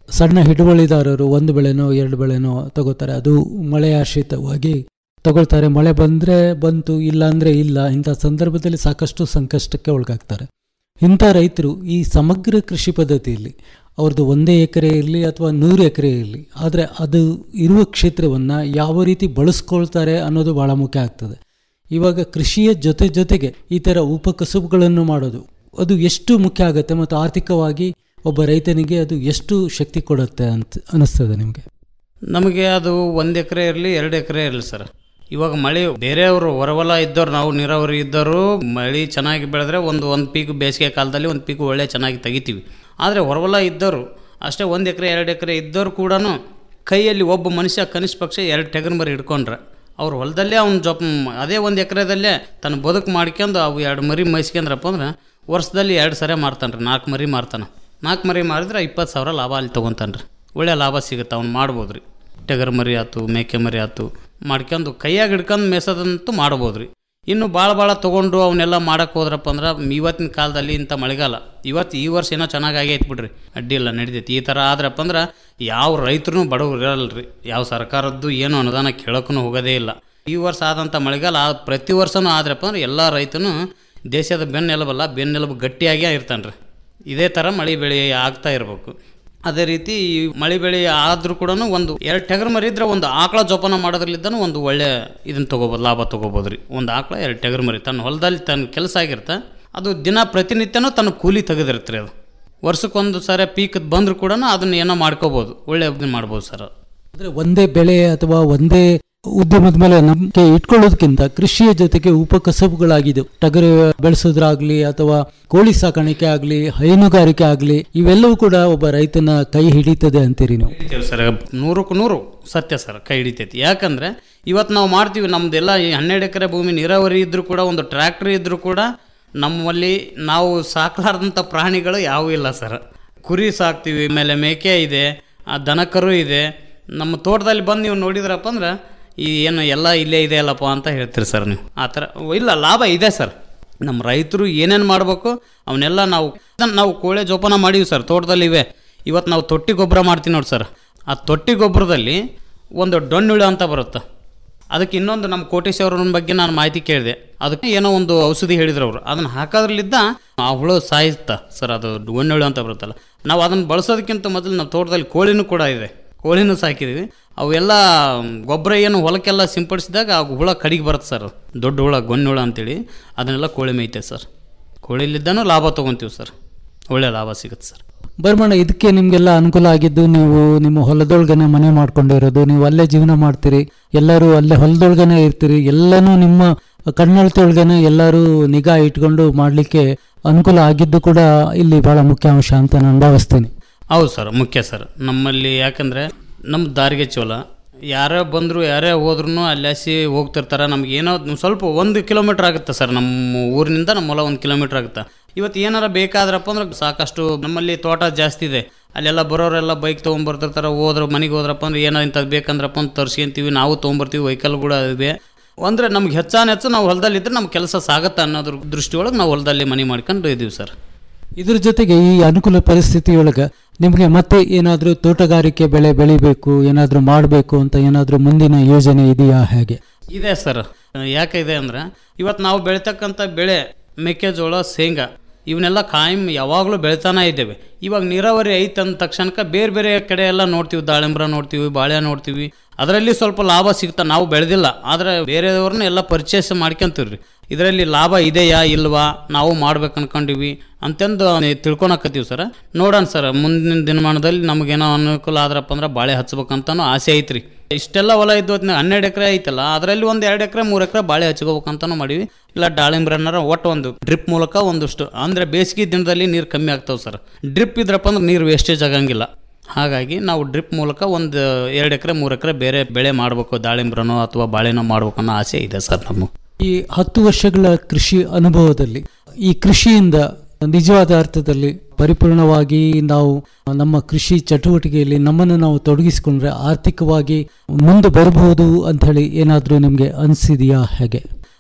T: ಸಣ್ಣ ಹಿಡುವಳಿದಾರರು ಒಂದು ಬೆಳೆನೋ ಎರಡು ಬೆಳೆನೋ ತಗೋತಾರೆ ಅದು ಮಳೆ ಆಶ್ರಿತವಾಗಿ ತಗೊಳ್ತಾರೆ ಮಳೆ ಬಂದರೆ ಬಂತು ಇಲ್ಲ ಅಂದರೆ ಇಲ್ಲ ಇಂಥ ಸಂದರ್ಭದಲ್ಲಿ ಸಾಕಷ್ಟು ಸಂಕಷ್ಟಕ್ಕೆ ಒಳಗಾಗ್ತಾರೆ ಇಂಥ ರೈತರು ಈ ಸಮಗ್ರ ಕೃಷಿ ಪದ್ಧತಿಯಲ್ಲಿ ಅವ್ರದ್ದು ಒಂದೇ ಎಕರೆ ಇರಲಿ ಅಥವಾ ನೂರು ಎಕರೆ ಇರಲಿ ಆದರೆ ಅದು ಇರುವ ಕ್ಷೇತ್ರವನ್ನು ಯಾವ ರೀತಿ ಬಳಸ್ಕೊಳ್ತಾರೆ ಅನ್ನೋದು ಭಾಳ ಮುಖ್ಯ ಆಗ್ತದೆ ಇವಾಗ ಕೃಷಿಯ ಜೊತೆ ಜೊತೆಗೆ ಈ ಥರ ಉಪಕಸುಬುಗಳನ್ನು ಮಾಡೋದು ಅದು ಎಷ್ಟು ಮುಖ್ಯ ಆಗುತ್ತೆ ಮತ್ತು ಆರ್ಥಿಕವಾಗಿ ಒಬ್ಬ ರೈತನಿಗೆ ಅದು ಎಷ್ಟು ಶಕ್ತಿ ಕೊಡುತ್ತೆ ಅಂತ ಅನಿಸ್ತದೆ ನಿಮಗೆ
U: ನಮಗೆ ಅದು ಒಂದು ಎಕರೆ ಇರಲಿ ಎರಡು ಎಕರೆ ಇರಲಿ ಸರ್ ಇವಾಗ ಮಳೆ ಬೇರೆಯವರು ಹೊರವಲ ಇದ್ದವ್ರು ನಾವು ನೀರಾವರಿ ಇದ್ದವರು ಮಳೆ ಚೆನ್ನಾಗಿ ಬೆಳೆದ್ರೆ ಒಂದು ಒಂದು ಪೀಕ್ ಬೇಸಿಗೆ ಕಾಲದಲ್ಲಿ ಒಂದು ಪೀಕ್ ಒಳ್ಳೆ ಚೆನ್ನಾಗಿ ತೆಗಿತೀವಿ ಆದರೆ ಹೊರವಲ ಇದ್ದವರು ಅಷ್ಟೇ ಒಂದು ಎಕರೆ ಎರಡು ಎಕರೆ ಇದ್ದವರು ಕೂಡ ಕೈಯಲ್ಲಿ ಒಬ್ಬ ಮನುಷ್ಯ ಕನಿಷ್ಠ ಪಕ್ಷ ಎರಡು ಟೆಗರ್ ಮರಿ ಹಿಡ್ಕೊಂಡ್ರೆ ಅವ್ರ ಹೊಲದಲ್ಲೇ ಅವ್ನ ಜೊಪ್ ಅದೇ ಒಂದು ಎಕರೆದಲ್ಲೇ ತನ್ನ ಬದುಕು ಮಾಡ್ಕೊಂಡು ಅವು ಎರಡು ಮರಿ ಮೇಯ್ಸ್ಕೊಂಡ್ರಪ್ಪ ಅಂದ್ರೆ ವರ್ಷದಲ್ಲಿ ಎರಡು ಸರಿ ಮಾರ್ತಾನೆ ರೀ ನಾಲ್ಕು ಮರಿ ಮಾರ್ತಾನೆ ನಾಲ್ಕು ಮರಿ ಮಾರಿದ್ರೆ ಇಪ್ಪತ್ತು ಸಾವಿರ ಲಾಭ ಅಲ್ಲಿ ತೊಗೊತಾನೆ ರೀ ಒಳ್ಳೆ ಲಾಭ ಸಿಗುತ್ತೆ ಅವ್ನು ಮಾಡ್ಬೋದು ರೀ ಟಗರ್ ಮರಿ ಆಯ್ತು ಮೇಕೆ ಮರಿ ಆಯ್ತು ಮಾಡ್ಕೊಂಡು ಕೈಯಾಗ ಹಿಡ್ಕೊಂಡು ಮೇಸೋದಂತೂ ಮಾಡ್ಬೋದು ರೀ ಇನ್ನು ಭಾಳ ಭಾಳ ತೊಗೊಂಡು ಅವನ್ನೆಲ್ಲ ಮಾಡಕ್ಕೆ ಹೋದ್ರಪ್ಪ ಅಂದ್ರೆ ಇವತ್ತಿನ ಕಾಲದಲ್ಲಿ ಇಂಥ ಮಳೆಗಾಲ ಇವತ್ತು ಈ ವರ್ಷ ಏನೋ ಚೆನ್ನಾಗಿ ಆಗೈತೆ ಬಿಡ್ರಿ ಅಡ್ಡಿ ಇಲ್ಲ ನಡಿತೈತಿ ಈ ಥರ ಆದ್ರಪ್ಪ ಅಂದ್ರೆ ಯಾವ ರೈತರು ಬಡವ್ರು ಇರಲ್ಲ ರೀ ಯಾವ ಸರ್ಕಾರದ್ದು ಏನು ಅನುದಾನ ಕೇಳೋಕ್ಕೂ ಹೋಗೋದೇ ಇಲ್ಲ ಈ ವರ್ಷ ಆದಂಥ ಮಳೆಗಾಲ ಆ ಪ್ರತಿ ವರ್ಷನೂ ಆದ್ರಪ್ಪ ಅಂದ್ರೆ ಎಲ್ಲ ರೈತನು ದೇಶದ ಬೆನ್ನೆಲುಬಲ್ಲ ಬೆನ್ನೆಲುಬು ಗಟ್ಟಿಯಾಗೇ ಇರ್ತಾನೆ ರೀ ಇದೇ ಥರ ಮಳೆ ಬೆಳೆ ಆಗ್ತಾ ಇರಬೇಕು ಅದೇ ರೀತಿ ಈ ಮಳೆ ಬೆಳೆ ಆದರೂ ಕೂಡ ಒಂದು ಎರಡು ಟಗರ್ ಮರಿ ಇದ್ರೆ ಒಂದು ಆಕಳ ಜೋಪಾನ ಮಾಡೋದ್ರಲ್ಲಿದ್ದಾನು ಒಂದು ಒಳ್ಳೆ ಇದನ್ನ ತೊಗೋಬೋದು ಲಾಭ ತೊಗೋಬೋದು ರೀ ಒಂದು ಆಕಳ ಎರಡು ಟಗರ್ ಮರಿ ತನ್ನ ಹೊಲದಲ್ಲಿ ತನ್ನ ಕೆಲಸ ಆಗಿರುತ್ತೆ ಅದು ದಿನ ಪ್ರತಿನಿತ್ಯನೂ ತನ್ನ ಕೂಲಿ ತೆಗೆದಿರುತ್ತೆ ರೀ ಅದು ವರ್ಷಕ್ಕೊಂದು ಸಾರಿ ಪೀಕ್ ಬಂದರೂ ಕೂಡ ಅದನ್ನ ಏನೋ ಮಾಡ್ಕೋಬೋದು ಒಳ್ಳೆ ಇದನ್ನ ಮಾಡ್ಬೋದು ಸರ್
T: ಅಂದರೆ ಒಂದೇ ಬೆಳೆ ಅಥವಾ ಒಂದೇ ಉದ್ಯಮದ ಮೇಲೆ ನಂಬಿಕೆ ಇಟ್ಕೊಳ್ಳೋದಕ್ಕಿಂತ ಕೃಷಿಯ ಜೊತೆಗೆ ಉಪಕಸಬುಗಳಾಗಿದ್ದು ಟಗರು ಬೆಳೆಸೋದ್ರಾಗ್ಲಿ ಅಥವಾ ಕೋಳಿ ಸಾಕಾಣಿಕೆ ಆಗಲಿ ಹೈನುಗಾರಿಕೆ ಆಗಲಿ ಇವೆಲ್ಲವೂ ಕೂಡ ಒಬ್ಬ ರೈತನ ಕೈ ಹಿಡಿತದೆ ಅಂತೀರಿ ನೀವು
U: ಹಿಡಿತೇವೆ ಸರ್ ನೂರಕ್ಕೂ ನೂರು ಸತ್ಯ ಸರ್ ಕೈ ಹಿಡಿತೈತಿ ಯಾಕಂದ್ರೆ ಇವತ್ತು ನಾವು ಮಾಡ್ತೀವಿ ನಮ್ದೆಲ್ಲ ಈ ಹನ್ನೆರಡು ಎಕರೆ ಭೂಮಿ ನೀರಾವರಿ ಇದ್ರೂ ಕೂಡ ಒಂದು ಟ್ರ್ಯಾಕ್ಟರ್ ಇದ್ರೂ ಕೂಡ ನಮ್ಮಲ್ಲಿ ನಾವು ಸಾಕಲಾರ್ದಂಥ ಪ್ರಾಣಿಗಳು ಯಾವೂ ಇಲ್ಲ ಸರ್ ಕುರಿ ಸಾಕ್ತೀವಿ ಆಮೇಲೆ ಮೇಕೆ ಇದೆ ಆ ದನಕರು ಇದೆ ನಮ್ಮ ತೋಟದಲ್ಲಿ ಬಂದು ನೀವು ನೋಡಿದ್ರಪ್ಪ ಅಂದ್ರೆ ಈ ಏನು ಎಲ್ಲ ಇಲ್ಲೇ ಇದೆ ಅಲ್ಲಪ್ಪ ಅಂತ ಹೇಳ್ತೀರಿ ಸರ್ ನೀವು ಆ ಥರ ಇಲ್ಲ ಲಾಭ ಇದೆ ಸರ್ ನಮ್ಮ ರೈತರು ಏನೇನು ಮಾಡಬೇಕು ಅವನ್ನೆಲ್ಲ ನಾವು ನಾವು ಕೋಳೆ ಜೋಪಾನ ಮಾಡೀವಿ ಸರ್ ತೋಟದಲ್ಲಿ ಇವೆ ಇವತ್ತು ನಾವು ತೊಟ್ಟಿ ಗೊಬ್ಬರ ಮಾಡ್ತೀವಿ ನೋಡಿ ಸರ್ ಆ ತೊಟ್ಟಿ ಗೊಬ್ಬರದಲ್ಲಿ ಒಂದು ಡೊಣ್ಣುಳು ಅಂತ ಬರುತ್ತೆ ಅದಕ್ಕೆ ಇನ್ನೊಂದು ನಮ್ಮ ಕೋಟೇಶ್ವರನ ಬಗ್ಗೆ ನಾನು ಮಾಹಿತಿ ಕೇಳಿದೆ ಅದಕ್ಕೆ ಏನೋ ಒಂದು ಔಷಧಿ ಹೇಳಿದ್ರು ಅವರು ಅದನ್ನು ಹಾಕೋದ್ರಲ್ಲಿದ್ದ ಆ ಹುಳು ಸಾಯಿಸ್ತಾ ಸರ್ ಅದು ಡೊಣ್ಣುಳು ಅಂತ ಬರುತ್ತಲ್ಲ ನಾವು ಅದನ್ನು ಬಳಸೋದಕ್ಕಿಂತ ಮೊದಲು ನಮ್ಮ ತೋಟದಲ್ಲಿ ಕೋಳಿನೂ ಕೂಡ ಇದೆ ಕೋಳಿನೂ ಸಾಕಿದ್ದೀವಿ ಅವೆಲ್ಲ ಗೊಬ್ಬರ ಏನು ಹೊಲಕ್ಕೆಲ್ಲ ಸಿಂಪಡಿಸಿದಾಗ ಆ ಹುಳ ಕಡಿಗೆ ಬರುತ್ತೆ ಸರ್ ದೊಡ್ಡ ಹುಳ ಗೊಣ್ಣು ಹುಳ ಅಂತೇಳಿ ಅದನ್ನೆಲ್ಲ ಕೋಳಿ ಮೇಯ್ತೆ ಸರ್ ಕೋಳಿಲಿದ್ದಾನು ಲಾಭ ತೊಗೊತೀವಿ ಸರ್ ಒಳ್ಳೆ ಲಾಭ ಸಿಗುತ್ತೆ ಸರ್
T: ಬರ್ಮಣ್ಣ ಇದಕ್ಕೆ ನಿಮಗೆಲ್ಲ ಅನುಕೂಲ ಆಗಿದ್ದು ನೀವು ನಿಮ್ಮ ಹೊಲದೊಳಗನೆ ಮನೆ ಮಾಡ್ಕೊಂಡಿರೋದು ನೀವು ಅಲ್ಲೇ ಜೀವನ ಮಾಡ್ತೀರಿ ಎಲ್ಲರೂ ಅಲ್ಲೇ ಹೊಲದೊಳಗನೆ ಇರ್ತೀರಿ ಎಲ್ಲನೂ ನಿಮ್ಮ ಕಣ್ಣಳತೆಯೊಳಗನೆ ಎಲ್ಲರೂ ನಿಗಾ ಇಟ್ಕೊಂಡು ಮಾಡಲಿಕ್ಕೆ ಅನುಕೂಲ ಆಗಿದ್ದು ಕೂಡ ಇಲ್ಲಿ ಬಹಳ ಮುಖ್ಯ ಅಂಶ ಅಂತ ನಾನು ಭಾವಿಸ್ತೀನಿ
U: ಹೌದು ಸರ್ ಮುಖ್ಯ ಸರ್ ನಮ್ಮಲ್ಲಿ ಯಾಕಂದರೆ ನಮ್ಮ ದಾರಿಗೆ ಚೋಲ ಯಾರೇ ಬಂದರೂ ಯಾರೇ ಹೋದ್ರೂ ಅಲ್ಲಾಸಿ ಹೋಗ್ತಿರ್ತಾರೆ ನಮ್ಗೆ ಏನೋ ಸ್ವಲ್ಪ ಒಂದು ಕಿಲೋಮೀಟ್ರ್ ಆಗುತ್ತೆ ಸರ್ ನಮ್ಮ ಊರಿನಿಂದ ನಮ್ಮ ಹೊಲ ಒಂದು ಕಿಲೋಮೀಟ್ರ್ ಆಗುತ್ತೆ ಇವತ್ತು ಏನಾರ ಬೇಕಾದ್ರಪ್ಪ ಅಂದ್ರೆ ಸಾಕಷ್ಟು ನಮ್ಮಲ್ಲಿ ತೋಟ ಜಾಸ್ತಿ ಇದೆ ಅಲ್ಲೆಲ್ಲ ಬರೋರೆಲ್ಲ ಬೈಕ್ ತೊಗೊಂಬರ್ತಿರ್ತಾರೆ ಹೋದ್ರೆ ಮನೆಗೆ ಹೋದ್ರಪ್ಪ ಅಂದ್ರೆ ಏನೋ ಇಂಥದ್ದು ಬೇಕಂದ್ರಪ್ಪ ಅಂತ ತರ್ಸ್ಕೊಂತೀವಿ ನಾವು ತೊಗೊಂಬರ್ತೀವಿ ವೆಹಿಕಲ್ ಕೂಡ ಇವೆ ಅಂದರೆ ನಮ್ಗೆ ಹೆಚ್ಚಾನ ಹೆಚ್ಚು ನಾವು ಹೊಲದಲ್ಲಿದ್ದರೆ ನಮ್ಮ ಕೆಲಸ ಸಾಗುತ್ತೆ ಅನ್ನೋದ್ರ ದೃಷ್ಟಿಯೊಳಗೆ ನಾವು ಹೊಲದಲ್ಲಿ ಮನೆ ಮಾಡ್ಕೊಂಡು ಇದ್ದೀವಿ ಸರ್
T: ಇದ್ರ ಜೊತೆಗೆ ಈ ಅನುಕೂಲ ಪರಿಸ್ಥಿತಿಯೊಳಗೆ ನಿಮಗೆ ಮತ್ತೆ ಏನಾದರೂ ತೋಟಗಾರಿಕೆ ಬೆಳೆ ಬೆಳಿಬೇಕು ಏನಾದರೂ ಮಾಡಬೇಕು ಅಂತ ಏನಾದರೂ ಮುಂದಿನ ಯೋಜನೆ ಇದೆಯಾ ಹೇಗೆ
U: ಇದೆ ಸರ್ ಯಾಕೆ ಇದೆ ಅಂದ್ರೆ ಇವತ್ತು ನಾವು ಬೆಳಿತಕ್ಕಂಥ ಬೆಳೆ ಮೆಕ್ಕೆಜೋಳ ಶೇಂಗಾ ಇವನ್ನೆಲ್ಲ ಕಾಯಂ ಯಾವಾಗಲೂ ಬೆಳಿತಾನೆ ಇದ್ದೇವೆ ಇವಾಗ ನೀರಾವರಿ ಐತೆ ಅಂದ ತಕ್ಷಣಕ್ಕೆ ಬೇರೆ ಬೇರೆ ಕಡೆ ಎಲ್ಲ ನೋಡ್ತೀವಿ ದಾಳಿಂಬ್ರ ನೋಡ್ತೀವಿ ಬಾಳೆ ನೋಡ್ತೀವಿ ಅದರಲ್ಲಿ ಸ್ವಲ್ಪ ಲಾಭ ಸಿಗ್ತಾ ನಾವು ಬೆಳೆದಿಲ್ಲ ಆದರೆ ಬೇರೆಯವ್ರನ್ನ ಎಲ್ಲ ಪರ್ಚೇಸ್ ಮಾಡ್ಕೊಂತೀವಿ ರೀ ಇದರಲ್ಲಿ ಲಾಭ ಇದೆಯಾ ಇಲ್ವಾ ನಾವು ಮಾಡ್ಬೇಕು ಅನ್ಕೊಂಡಿವಿ ಅಂತಂದು ತಿಳ್ಕೊಳಕತ್ತೀವಿ ಸರ್ ನೋಡೋಣ ಸರ್ ಮುಂದಿನ ದಿನಮಾನದಲ್ಲಿ ನಮಗೇನೋ ಅನುಕೂಲ ಆದ್ರಪ್ಪ ಅಂದ್ರೆ ಬಾಳೆ ಹಚ್ಬೇಕಂತನೂ ಆಸೆ ಐತ್ರಿ ಇಷ್ಟೆಲ್ಲ ಹೊಲ ಇದ್ದು ಹೊತ್ನಾಗ ಹನ್ನೆರಡು ಎಕರೆ ಐತಲ್ಲ ಅದರಲ್ಲಿ ಒಂದು ಎರಡು ಎಕರೆ ಮೂರು ಎಕರೆ ಬಾಳೆ ಹಚ್ಕೋಬೇಕಂತನೂ ಮಾಡಿವಿ ಇಲ್ಲ ದಾಳಿಂಬ್ರನ್ನಾರ ಒಟ್ಟು ಒಂದು ಡ್ರಿಪ್ ಮೂಲಕ ಒಂದಷ್ಟು ಅಂದರೆ ಬೇಸಿಗೆ ದಿನದಲ್ಲಿ ನೀರು ಕಮ್ಮಿ ಆಗ್ತಾವೆ ಸರ್ ಡ್ರಿಪ್ ಇದ್ರಪ್ಪ ಅಂದ್ರೆ ನೀರು ವೇಸ್ಟೇಜ್ ಆಗಂಗಿಲ್ಲ ಹಾಗಾಗಿ ನಾವು ಡ್ರಿಪ್ ಮೂಲಕ ಒಂದು ಎರಡು ಎಕರೆ ಮೂರು ಎಕರೆ ಬೇರೆ ಬೆಳೆ ಮಾಡಬೇಕು ದಾಳಿಂಬ್ರನೋ ಅಥವಾ ಬಾಳೆನೋ ಮಾಡ್ಬೇಕು ಅನ್ನೋ ಆಸೆ ಇದೆ ಸರ್ ನಮ್ಮ
T: ಈ ಹತ್ತು ವರ್ಷಗಳ ಕೃಷಿ ಅನುಭವದಲ್ಲಿ ಈ ಕೃಷಿಯಿಂದ ನಿಜವಾದ ಅರ್ಥದಲ್ಲಿ ಪರಿಪೂರ್ಣವಾಗಿ ನಾವು ನಮ್ಮ ಕೃಷಿ ಚಟುವಟಿಕೆಯಲ್ಲಿ ನಮ್ಮನ್ನು ನಾವು ತೊಡಗಿಸಿಕೊಂಡ್ರೆ ಆರ್ಥಿಕವಾಗಿ ಮುಂದೆ ಬರಬಹುದು ಅಂತ ಹೇಳಿ ಏನಾದರೂ ನಿಮಗೆ ಅನಿಸಿದೆಯಾ ಹೇಗೆ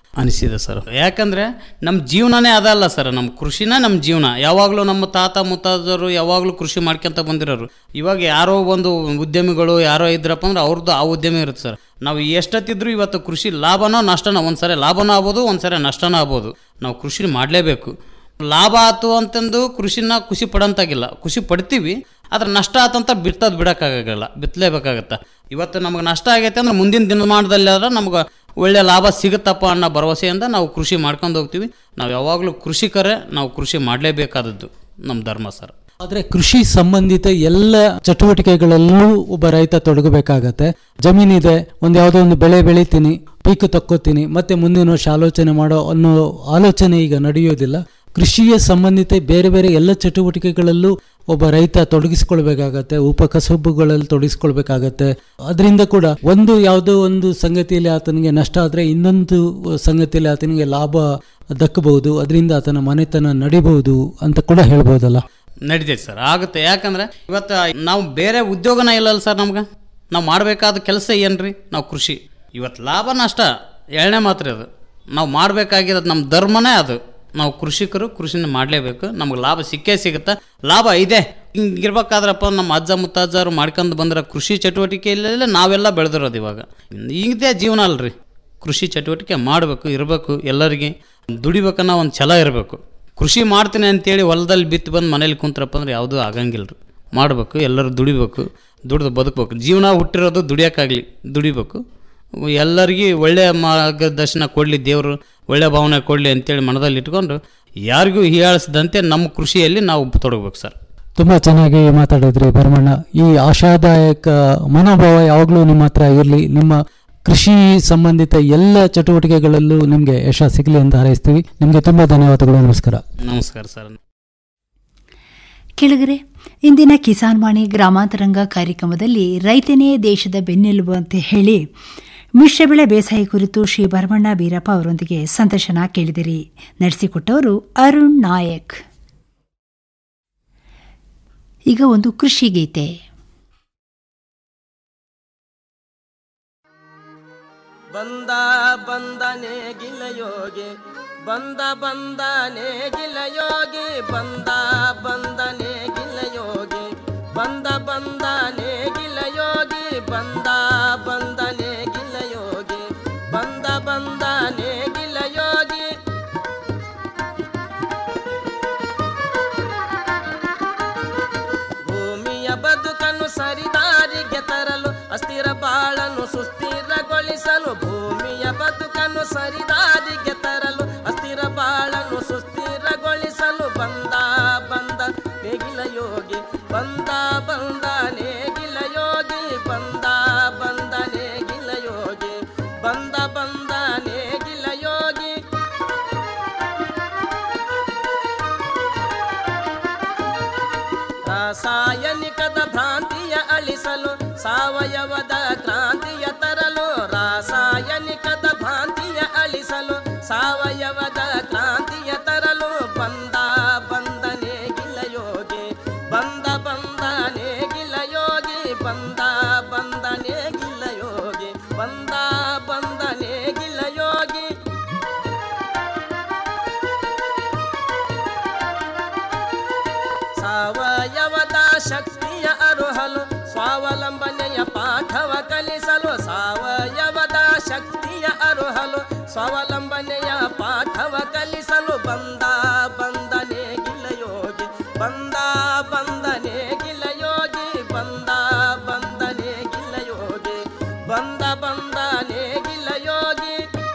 U: ಅನಿಸಿದೆ ಸರ್ ಯಾಕಂದರೆ ನಮ್ಮ ಜೀವನನೇ ಅದಲ್ಲ ಸರ್ ನಮ್ಮ ಕೃಷಿನೇ ನಮ್ಮ ಜೀವನ ಯಾವಾಗಲೂ ನಮ್ಮ ತಾತ ಮುತ್ತಾದರು ಯಾವಾಗಲೂ ಕೃಷಿ ಮಾಡ್ಕೊಂತ ಬಂದಿರೋರು ಇವಾಗ ಯಾರೋ ಒಂದು ಉದ್ಯಮಿಗಳು ಯಾರೋ ಇದ್ರಪ್ಪ ಅಂದ್ರೆ ಅವ್ರದ್ದು ಆ ಉದ್ಯಮ ಇರುತ್ತೆ ಸರ್ ನಾವು ಎಷ್ಟೊತ್ತಿದ್ರು ಇವತ್ತು ಕೃಷಿ ಲಾಭನೋ ನಷ್ಟನೋ ಒಂದು ಸರಿ ಲಾಭನೂ ಆಗ್ಬೋದು ಒಂದು ಸರಿ ನಷ್ಟನೂ ಆಗ್ಬೋದು ನಾವು ಕೃಷಿ ಮಾಡಲೇಬೇಕು ಲಾಭ ಆಯ್ತು ಅಂತಂದು ಕೃಷಿನ ಖುಷಿ ಪಡೋಂತಾಗಿಲ್ಲ ಖುಷಿ ಪಡ್ತೀವಿ ಆದ್ರೆ ನಷ್ಟ ಆತಂತ ಬಿತ್ತೋದು ಬಿಡೋಕ್ಕಾಗಲ್ಲ ಬಿತ್ತಲೇಬೇಕಾಗತ್ತೆ ಇವತ್ತು ನಮಗೆ ನಷ್ಟ ಆಗೈತೆ ಅಂದ್ರೆ ಮುಂದಿನ ದಿನಮಾನದಲ್ಲಿ ಆದ್ರೆ ನಮ್ಗೆ ಒಳ್ಳೆ ಲಾಭ ಸಿಗುತ್ತಪ್ಪ ಅನ್ನೋ ಭರವಸೆಯಿಂದ ನಾವು ಕೃಷಿ ಮಾಡ್ಕೊಂಡು ಹೋಗ್ತೀವಿ ನಾವು ಯಾವಾಗಲೂ ಕೃಷಿಕರೇ ನಾವು ಕೃಷಿ ಮಾಡಲೇಬೇಕಾದದ್ದು ನಮ್ಮ ಧರ್ಮ ಸರ್
T: ಆದ್ರೆ ಕೃಷಿ ಸಂಬಂಧಿತ ಎಲ್ಲ ಚಟುವಟಿಕೆಗಳಲ್ಲೂ ಒಬ್ಬ ರೈತ ತೊಡಗಬೇಕಾಗತ್ತೆ ಜಮೀನಿದೆ ಒಂದು ಯಾವುದೋ ಒಂದು ಬೆಳೆ ಬೆಳಿತೀನಿ ಪೀಕು ತಕ್ಕೋತೀನಿ ಮತ್ತೆ ಮುಂದಿನ ವರ್ಷ ಆಲೋಚನೆ ಮಾಡೋ ಅನ್ನೋ ಆಲೋಚನೆ ಈಗ ನಡೆಯೋದಿಲ್ಲ ಕೃಷಿಗೆ ಸಂಬಂಧಿತ ಬೇರೆ ಬೇರೆ ಎಲ್ಲ ಚಟುವಟಿಕೆಗಳಲ್ಲೂ ಒಬ್ಬ ರೈತ ತೊಡಗಿಸ್ಕೊಳ್ಬೇಕಾಗತ್ತೆ ಉಪಕಸಬುಗಳಲ್ಲಿ ತೊಡಗಿಸ್ಕೊಳ್ಬೇಕಾಗತ್ತೆ ಅದರಿಂದ ಕೂಡ ಒಂದು ಯಾವುದೋ ಒಂದು ಸಂಗತಿಯಲ್ಲಿ ಆತನಿಗೆ ನಷ್ಟ ಆದರೆ ಇನ್ನೊಂದು ಸಂಗತಿಯಲ್ಲಿ ಆತನಿಗೆ ಲಾಭ ದಕ್ಕಬಹುದು ಅದರಿಂದ ಆತನ ಮನೆತನ ನಡಿಬಹುದು ಅಂತ ಕೂಡ ಹೇಳ್ಬೋದಲ್ಲ
U: ನಡೀತೈತೆ ಸರ್ ಆಗುತ್ತೆ ಯಾಕಂದ್ರೆ ಇವತ್ತು ನಾವು ಬೇರೆ ಉದ್ಯೋಗನ ಇಲ್ಲಲ್ಲ ಸರ್ ನಮ್ಗೆ ನಾವು ಮಾಡಬೇಕಾದ ಕೆಲಸ ಏನ್ರಿ ನಾವು ಕೃಷಿ ಇವತ್ತು ಲಾಭ ನಷ್ಟ ಎಳ್ಳೆ ಮಾತ್ರ ಅದು ನಾವು ಮಾಡಬೇಕಾಗಿರೋದು ನಮ್ಮ ಧರ್ಮನೇ ಅದು ನಾವು ಕೃಷಿಕರು ಕೃಷಿನ ಮಾಡಲೇಬೇಕು ನಮ್ಗೆ ಲಾಭ ಸಿಕ್ಕೇ ಸಿಗುತ್ತೆ ಲಾಭ ಇದೆ ಹಿಂಗಿರ್ಬೇಕಾದ್ರಪ್ಪ ನಮ್ಮ ಅಜ್ಜ ಮುತ್ತಜ್ಜರು ಮಾಡ್ಕೊಂಡು ಬಂದಿರೋ ಕೃಷಿ ಚಟುವಟಿಕೆಯಲ್ಲೇ ನಾವೆಲ್ಲ ಬೆಳೆದಿರೋದು ಇವಾಗ ಇದೇ ಜೀವನ ಅಲ್ರಿ ಕೃಷಿ ಚಟುವಟಿಕೆ ಮಾಡಬೇಕು ಇರಬೇಕು ಎಲ್ಲರಿಗೆ ದುಡಿಬೇಕನ್ನೋ ಒಂದು ಛಲ ಇರಬೇಕು ಕೃಷಿ ಮಾಡ್ತೀನಿ ಅಂತೇಳಿ ಹೊಲದಲ್ಲಿ ಬಿತ್ತು ಬಂದು ಮನೇಲಿ ಕುಂತ್ರಪ್ಪ ಅಂದ್ರೆ ಯಾವುದೂ ಆಗಂಗಿಲ್ಲ ರೀ ಮಾಡಬೇಕು ಎಲ್ಲರೂ ದುಡಿಬೇಕು ದುಡ್ದು ಬದುಕಬೇಕು ಜೀವನ ಹುಟ್ಟಿರೋದು ದುಡಿಯೋಕ್ಕಾಗಲಿ ದುಡಿಬೇಕು ಎಲ್ಲರಿಗೆ ಒಳ್ಳೆಯ ಮಾರ್ಗದರ್ಶನ ಕೊಡಲಿ ದೇವರು ಒಳ್ಳೆ ಭಾವನೆ ಕೊಡಲಿ ಅಂತೇಳಿ ಮನದಲ್ಲಿ ಇಟ್ಕೊಂಡು ಯಾರಿಗೂ ಹೀಯಾಳಿಸದಂತೆ ನಮ್ಮ ಕೃಷಿಯಲ್ಲಿ ನಾವು ತೊಡಗಬೇಕು ಸರ್
T: ತುಂಬಾ ಚೆನ್ನಾಗಿ ಮಾತಾಡಿದ್ರಿ ಭರಮಣ್ಣ ಈ ಆಶಾದಾಯಕ ಮನೋಭಾವ ಯಾವಾಗಲೂ ನಿಮ್ಮ ಹತ್ರ ಇರಲಿ ನಿಮ್ಮ ಕೃಷಿ ಸಂಬಂಧಿತ ಎಲ್ಲ ಚಟುವಟಿಕೆಗಳಲ್ಲೂ ನಿಮಗೆ ಯಶ ಸಿಗಲಿ ಅಂತ ಹಾರೈಸ್ತೀವಿ ನಿಮಗೆ ತುಂಬಾ ಧನ್ಯವಾದಗಳು ನಮಸ್ಕಾರ
U: ನಮಸ್ಕಾರ ಸರ್
S: ಕೆಳಗರೆ ಇಂದಿನ ಕಿಸಾನ್ ವಾಣಿ ಗ್ರಾಮಾಂತರಂಗ ಕಾರ್ಯಕ್ರಮದಲ್ಲಿ ರೈತನೇ ದೇಶದ ಬೆನ್ನೆಲುಬು ಅಂತ ಹೇಳಿ ಮಿಶ್ರ ಬೆಳೆ ಬೇಸಾಯ ಕುರಿತು ಶ್ರೀ ಭರಮಣ್ಣ ಬೀರಪ್ಪ ಅವರೊಂದಿಗೆ ಸಂದರ್ಶನ ಕೇಳಿದಿರಿ ನಡೆಸಿಕೊಟ್ಟವರು ಅರುಣ್ ನಾಯಕ್ ಈಗ ಒಂದು ಕೃಷಿ ಗೀತೆ
B: ಬಂದ ಬಂದನೆ ಗಿಲಯೋಗಿ ಬಂದ ಬಂದನೆ ಗಿಲಯೋಗಿ ಬಂದ ಬಂದನೆ ಗಿಲಯೋಗಿ ಬಂದ ಬಂದನೆ ಗಿಲಯೋಗಿ ಬಂದ ಬಂದನೆ ಗಿಲಯೋಗಿ ಬಂದ ಬಂದನೆ ಗಿಲಯೋಗಿ ಭೂಮಿಯ ಬದುಕನ್ನು ಸರಿದಾರಿಗೆ ತರಲು ಅಸ್ಥಿರ ಬಾಳನ್ನು ಸುಸ್ಥಿರಗೊಳಿಸಲು ಭೂಮಿಯ ಬದುಕನ್ನು ಸರಿದಾರಿಗೆ ತರಲು ಅಸ್ಥಿರ ಬಾಳನ್ನು ಸುಸ್ಥಿರಗೊಳಿಸಲು ಬಂದ ಬಂದ ನೇಗಿಲ ಯೋಗಿ ಬಂದ ಬಂದ ನೇಗಿಲ ಯೋಗಿ ಬಂದ ಬಂದ ನೇಗಿಲ ಯೋಗಿ ಬಂದ ಬಂದ ನೇಗಿಲ ಯೋಗಿ ರಾಸಾಯನಿಕದ ಭ್ರಾಂತಿಯ ಅಳಿಸಲು ಸಾವಯವದ ಕ್ರಾಂತಿಯ ತರಲು ರಾಸಾಯನಿಕದ ಭ್ರಾಂತಿಯ ಅಳಿಸಲು ಸಾವಯವದ ಕ್ರಾಂತಿಯ ತರಲು ಬಂದ ಬಂದನೆ ಗಿಲಯೋಗಿ ಬಂದ ಬಂದನೆ ಗಿಲಯೋಗಿ ಬಂದ ಬಂದನೆ ಗಿಲಯೋಗಿ ಬಂದ ಬಂದನೆ ಗಿಲಯೋಗಿ ಸಾವಯವದ ಶಕ್ತಿಯ ಅರುಹಲು ಸ್ವಾವಲಂಬನೆಯ ಪಾಠವ ಕಲಿಸಲು ಸಾವಯವದ ಶಕ್ತಿಯ ಅರುಹಲು ಸ್ವಾವಲಂಬನೆಯ ಪಾಠವ ಕಲಿಸಲು ಬಂದ ಬಂದನೆ ಗಿಲಯೋಗಿ ಬಂದ ಬಂದನೆ ಗಿಲಯೋಗಿ ಬಂದ ಬಂದನೆ ಗಿಲಯೋಗಿ ಬಂದ ಬಂದನೆ ಗಿಲಯೋಗಿ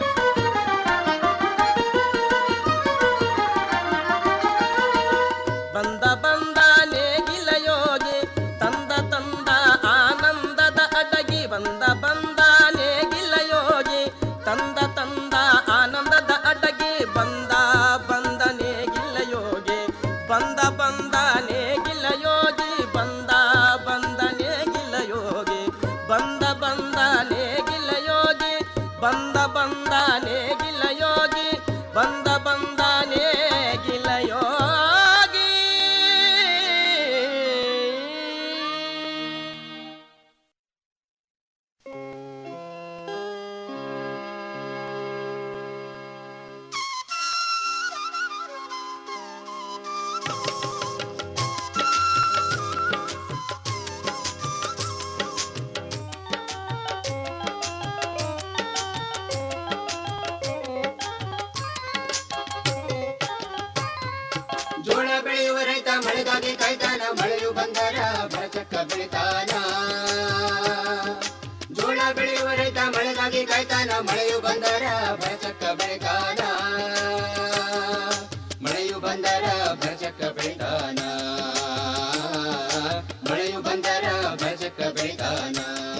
B: ಬಂದ ಬಂದ ನೇಗಿಲ ಯೋಗಿ ತಂದ ತಂದ ಆನಂದದ ಅಡಗಿ ಬಂದ ಬಂದ ನೇಗಿಲ ಯೋಗಿ ತಂದ ತಂದ ಆನಂದದ ಅಡಗಿ ಬಂದ ಬಂದ ನೇಗಿಲ ಯೋಗಿ ಬಂದ ಬಂದ ನೇಗಿಲ ಯೋಗಿ ಬಂದ ಬಂದ ನೇಗಿಲ ಯೋಗಿ ಬಂದ ಬಂದ ನೇಗಿಲ ಯೋಗಿ ಬಂದ ಬಂದ ನೇಗಿಲ ಯೋಗಿ ಬಂದ ಬಂದ ನೇಗಿಲ ಯೋಗಿ
C: ಬೆಳಿತಾನ ಜೋಳ ಬೆಳೆಯುವ ರೈತ ಮಳೆಗಾಗಿ ಕಾಯ್ತಾನ ಮಳೆಯು ಬಂದರ ಭರಚಕ್ಕ ಬೆಳಿತಾನ ಮಳೆಯು ಬಂದರ ಭರಚಕ್ಕ ಬೆಳಿತಾನ ಮಳೆಯು ಬಂದರ ಭರಚಕ್ಕ ಬೆಳಿತಾನ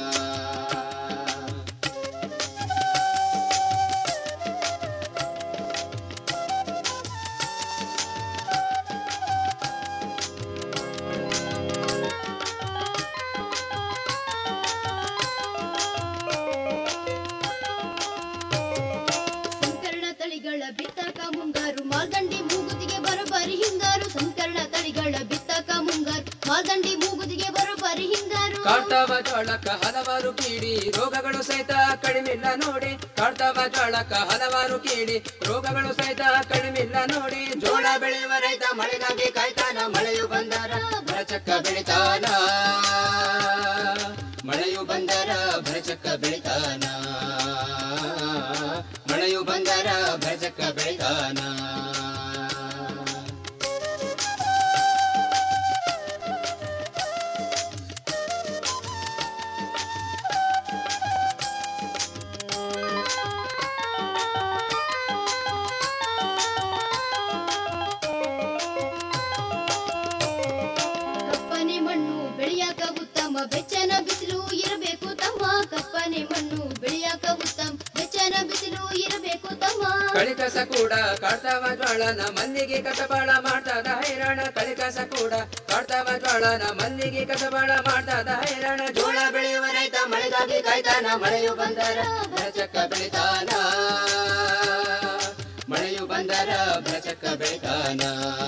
V: ಸಂಕರಣ ತಳಿಗಳ ಬಿತ್ತಕ ಮುಂಗಾರು ಮಾಲ್ದಂಡಿ ಮೂಗುದಿಗೆ ಬರೋಬ್ಬರಿ ಹಿಂಗಾರು ಸಂಕರಣ ತಳಿಗಳ ಬಿತ್ತಕ ಮುಂಗಾರು ಮಾಲ್ದಂಡಿ ಮೂಗುದಿಗೆ ಬರೋಬ್ಬರಿ ಹಿಂಗಾರು
C: ಕಾಡ್ತಾವ ಜೋಳಕ್ಕ ಹಲವಾರು ಕೀಡಿ ರೋಗಗಳು ಸಹಿತ ಕಡಿಮಿಲ್ಲ ನೋಡಿ ಕಾಡ್ತಾವ ಜೋಳಕ್ಕ ಹಲವಾರು ಕೀಡಿ ರೋಗಗಳು ಸಹಿತ ಕಡಿಮಿಲ್ಲ ನೋಡಿ ಜೋಳ ಬೆಳೆಯುವ ರೈತ ಮಳೆಗಾಗಿ ಕಾಯ್ತಾನ ಮಳೆಯು ಬಂದರ ಭರಚಕ್ಕ ಬೆಳಿತಾನ ಮಳೆಯು ಬಂದರ ಭರಚಕ್ಕ ಬೆಳಿತಾನ ಮಳೆಯು ಬಂದರ ಭರಚಕ್ಕ ಬೆಳಿತಾನ
V: ಕಪ್ಪನೆ ಮಣ್ಣು ಬೆಳೆಯಾಕ ಉತ್ತಮ ಬೆಚ್ಚನ ಬಿಸಿಲು ಇರಬೇಕು ತಮ್ಮ ಕಪ್ಪನೆ ಮಣ್ಣು ಬೆಳೆಯಾಕ ಉತ್ತಮ ಬೆಚ್ಚನ ಬಿಸಿಲು ಇರಬೇಕು ತಮ್ಮ
C: ಕಳಿಕಸ ಕೂಡ ಕಾಡ್ತಾವ ಜ್ವಾಳನ ಮಲ್ಲಿಗೆ ಕಸಬಾಳ ಮಾಡ್ತದ ಹೈರಾಣ ಕಳಿಕಸ ಕೂಡ ಕಾಡ್ತಾವ ಜ್ವಾಳನ ಮಲ್ಲಿಗೆ ಕಸಬಾಳ ಮಾಡ್ತದ ಹೈರಾಣ ಜೋಳ ಬೆಳೆಯುವ ರೈತ ಮಳೆಗಾಗಿ ಕಾಯ್ತಾನ ಮಳೆಯು ಬಂದರ ಭರಚಕ್ಕ ಬೆಳಿತಾನ ಮಳೆಯು ಬಂದರ ಭರಚಕ್ಕ ಬೆಳಿತಾನ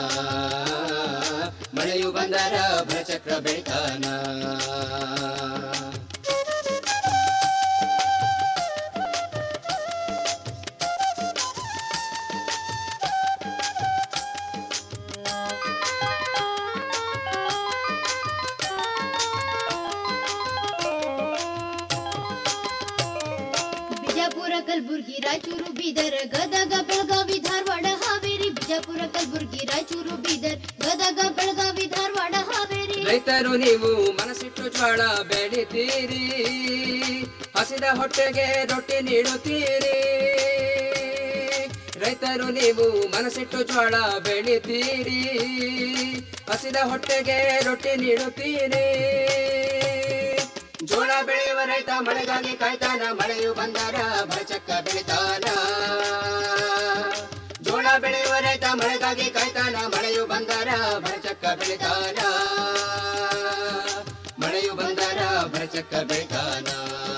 C: ಮಳೆಯು ಬಂದರ ಭರಚಕ್ರ ಬೆಳಿತಾನ
V: ಬಿಜಾಪುರ ಕಲಬುರ್ಗಿ ರಾಯಚೂರು ಬೀದರ್ ಗದಗ ಬೆಳಗಾವಿ ಧಾರವಾಡ ಹಾವೇರಿ ಬಿಜಾಪುರ ಕಲಬುರ್ಗಿ ರಾಯಚೂರು ಬೀದರ್ ಗದಗ ಬೆಳಗಾವಿ ಧಾರವಾಡ ಹಾವೇರಿ
C: ರೈತರು ನೀವು ಮನಸ್ಸಿಟ್ಟು ಜ್ವಾಳ ಬೆಳಿತೀರಿ ಹಸಿದ ಹೊಟ್ಟೆಗೆ ರೊಟ್ಟಿ ನೀಡುತ್ತೀರಿ ರೈತರು ನೀವು ಮನಸ್ಸಿಟ್ಟು ಜ್ವಾಳ ಬೆಳಿತೀರಿ ಹಸಿದ ಹೊಟ್ಟೆಗೆ ರೊಟ್ಟಿ ನೀಡುತ್ತೀರಿ ಜೋಳ ಬೆಳೆಯುವ ರೈತ ಮಳೆಗಾಗಿ ಕಾಯ್ತಾನ ಮಳೆಯು ಬಂದರ ಭರಚಕ್ಕ ಬೆಳಿತಾನ ಜೋಳ ಬೆಳೆಯುವ ರೈತ ಮಳೆಗಾಗಿ ಕಾಯ್ತಾನ ಮಳೆಯು ಬಂದರ ಭರಚಕ್ಕ ಬೆಳಿತಾನ ಮಳೆಯು ಬಂದರ ಭರಚಕ್ಕ ಬೆಳಿತಾನ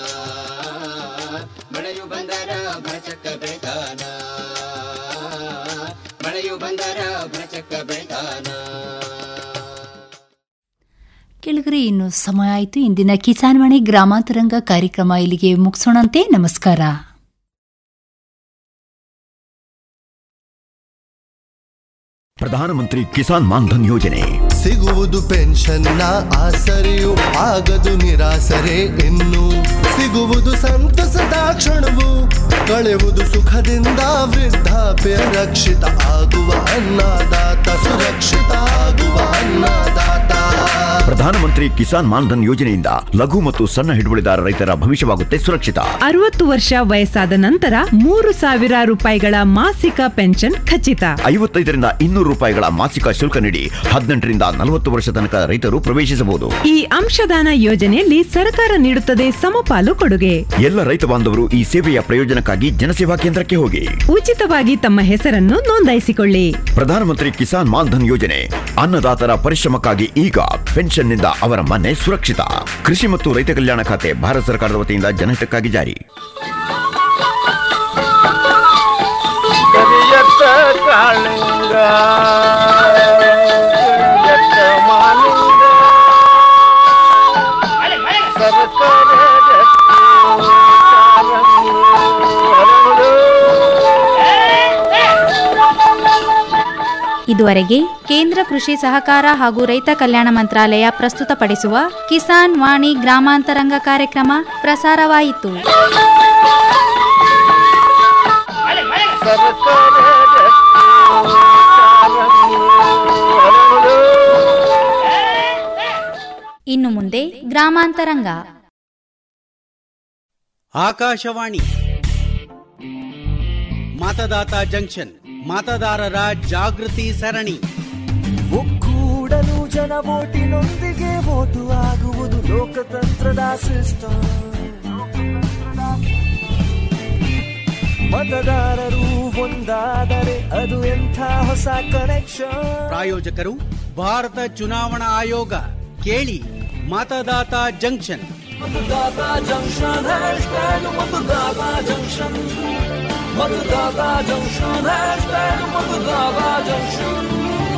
C: ಮಳೆಯು ಬಂದರ ಭರಚಕ್ಕ ಬೆಳಿತಾನ ಮಳೆಯು ಬಂದರ ಭರಚಕ್ಕ ಬೆಳಿತಾನ
S: ಕೆಳಗರೆ ಇನ್ನು ಸಮಯ ಆಯಿತು ಇಂದಿನ ಕಿಸಾನ್ವಾಣಿ ಗ್ರಾಮಾಂತರಂಗ ಕಾರ್ಯಕ್ರಮ ಇಲ್ಲಿಗೆ ಮುಗಿಸೋಣಂತೆ ನಮಸ್ಕಾರ
W: ಪ್ರಧಾನಮಂತ್ರಿ ಕಿಸಾನ್ ಮಾನ್ಧನ್ ಯೋಜನೆ
N: ಸಿಗುವುದು ಪೆನ್ಷನ್ನ ಆಸರೆಯು ಆಗದು ನಿರಾಸರೆ ಇನ್ನು ಸಿಗುವುದು ಸಂತಸದ ಕ್ಷಣವು ಕಳೆಯುವುದು ಸುಖದಿಂದ ವೃದ್ಧಾಪ್ಯ ರಕ್ಷಿತ ಆಗುವ ಅನ್ನದಾತ ಸುರಕ್ಷಿತ ಆಗುವ ಅನ್ನದಾತ
W: ಪ್ರಧಾನಮಂತ್ರಿ ಕಿಸಾನ್ ಮಾನ್ಧನ್ ಯೋಜನೆಯಿಂದ ಲಘು ಮತ್ತು ಸಣ್ಣ ಹಿಡುವಳಿದಾರ ರೈತರ ಭವಿಷ್ಯವಾಗುತ್ತೆ ಸುರಕ್ಷಿತ
X: ಅರವತ್ತು ವರ್ಷ ವಯಸ್ಸಾದ ನಂತರ ಮೂರು ಸಾವಿರ ರೂಪಾಯಿಗಳ ಮಾಸಿಕ ಪೆನ್ಷನ್ ಖಚಿತ
W: ಐವತ್ತೈದರಿಂದ ಇನ್ನೂರು ರೂಪಾಯಿಗಳ ಮಾಸಿಕ ಶುಲ್ಕ ನೀಡಿ ಹದಿನೆಂಟರಿಂದ ನಲವತ್ತು ವರ್ಷ ತನಕ ರೈತರು ಪ್ರವೇಶಿಸಬಹುದು
X: ಈ ಅಂಶದಾನ ಯೋಜನೆಯಲ್ಲಿ ಸರ್ಕಾರ ನೀಡುತ್ತದೆ ಸಮಪಾಲು ಕೊಡುಗೆ
W: ಎಲ್ಲ ರೈತ ಬಾಂಧವರು ಈ ಸೇವೆಯ ಪ್ರಯೋಜನಕ್ಕಾಗಿ ಜನಸೇವಾ ಕೇಂದ್ರಕ್ಕೆ ಹೋಗಿ
X: ಉಚಿತವಾಗಿ ತಮ್ಮ ಹೆಸರನ್ನು ನೋಂದಾಯಿಸಿಕೊಳ್ಳಿ
W: ಪ್ರಧಾನಮಂತ್ರಿ ಕಿಸಾನ್ ಮಾನ್ಧನ್ ಯೋಜನೆ ಅನ್ನದಾತರ ಪರಿಶ್ರಮಕ್ಕಾಗಿ ಈಗ ಪೆನ್ಷನ್ನಿಂದ ಅವರ ಮನೆ ಸುರಕ್ಷಿತ ಕೃಷಿ ಮತ್ತು ರೈತ ಕಲ್ಯಾಣ ಖಾತೆ ಭಾರತ ಸರ್ಕಾರದ ವತಿಯಿಂದ ಜನಹಿತಕ್ಕಾಗಿ ಜಾರಿ
Y: ಕರಿಯತ್ತ ಕಾಳಿಂಗ ಕರಿಯತ್ತ ಮಾಲಿಂಗ ಸರಸರ ಗಟ್ಟಿ ಕಾರಂಗಿ ಹರಳು.
M: ಇದುವರೆಗೆ ಕೇಂದ್ರ ಕೃಷಿ ಸಹಕಾರ ಹಾಗೂ ರೈತ ಕಲ್ಯಾಣ ಮಂತ್ರಾಲಯ ಪ್ರಸ್ತುತಪಡಿಸುವ ಕಿಸಾನ್ ವಾಣಿ ಗ್ರಾಮಾಂತರಂಗ ಕಾರ್ಯಕ್ರಮ ಪ್ರಸಾರವಾಯಿತು
Y: ಸರಸರ ಗಟ್ಟಿ ಕಾರಂಗಿ ಹರಳು.
M: ಇನ್ನು ಮುಂದೆ ಗ್ರಾಮಾಂತರಂಗ
A: ಆಕಾಶವಾಣಿ ಮತದಾತ ಜಂಕ್ಷನ್ ಮತದಾರರ ಜಾಗೃತಿ ಸರಣಿ
D: ಒಕ್ಕೂಡಲು ಜನ ಓಟಿನೊಂದಿಗೆ ಓಟು ಆಗುವುದು ಲೋಕತಂತ್ರದ ಸಿಸ್ಟಮ್ ಮತದಾರರು ಒಂದಾದರೆ ಅದು ಎಂಥ ಹೊಸ ಕನೆಕ್ಷನ್
A: ಪ್ರಾಯೋಜಕರು ಭಾರತ ಚುನಾವಣಾ ಆಯೋಗ ಕೇಳಿ Matdata junction
D: Matdata junction hashtag Matdata junction Matdata junction hashtag Matdata junction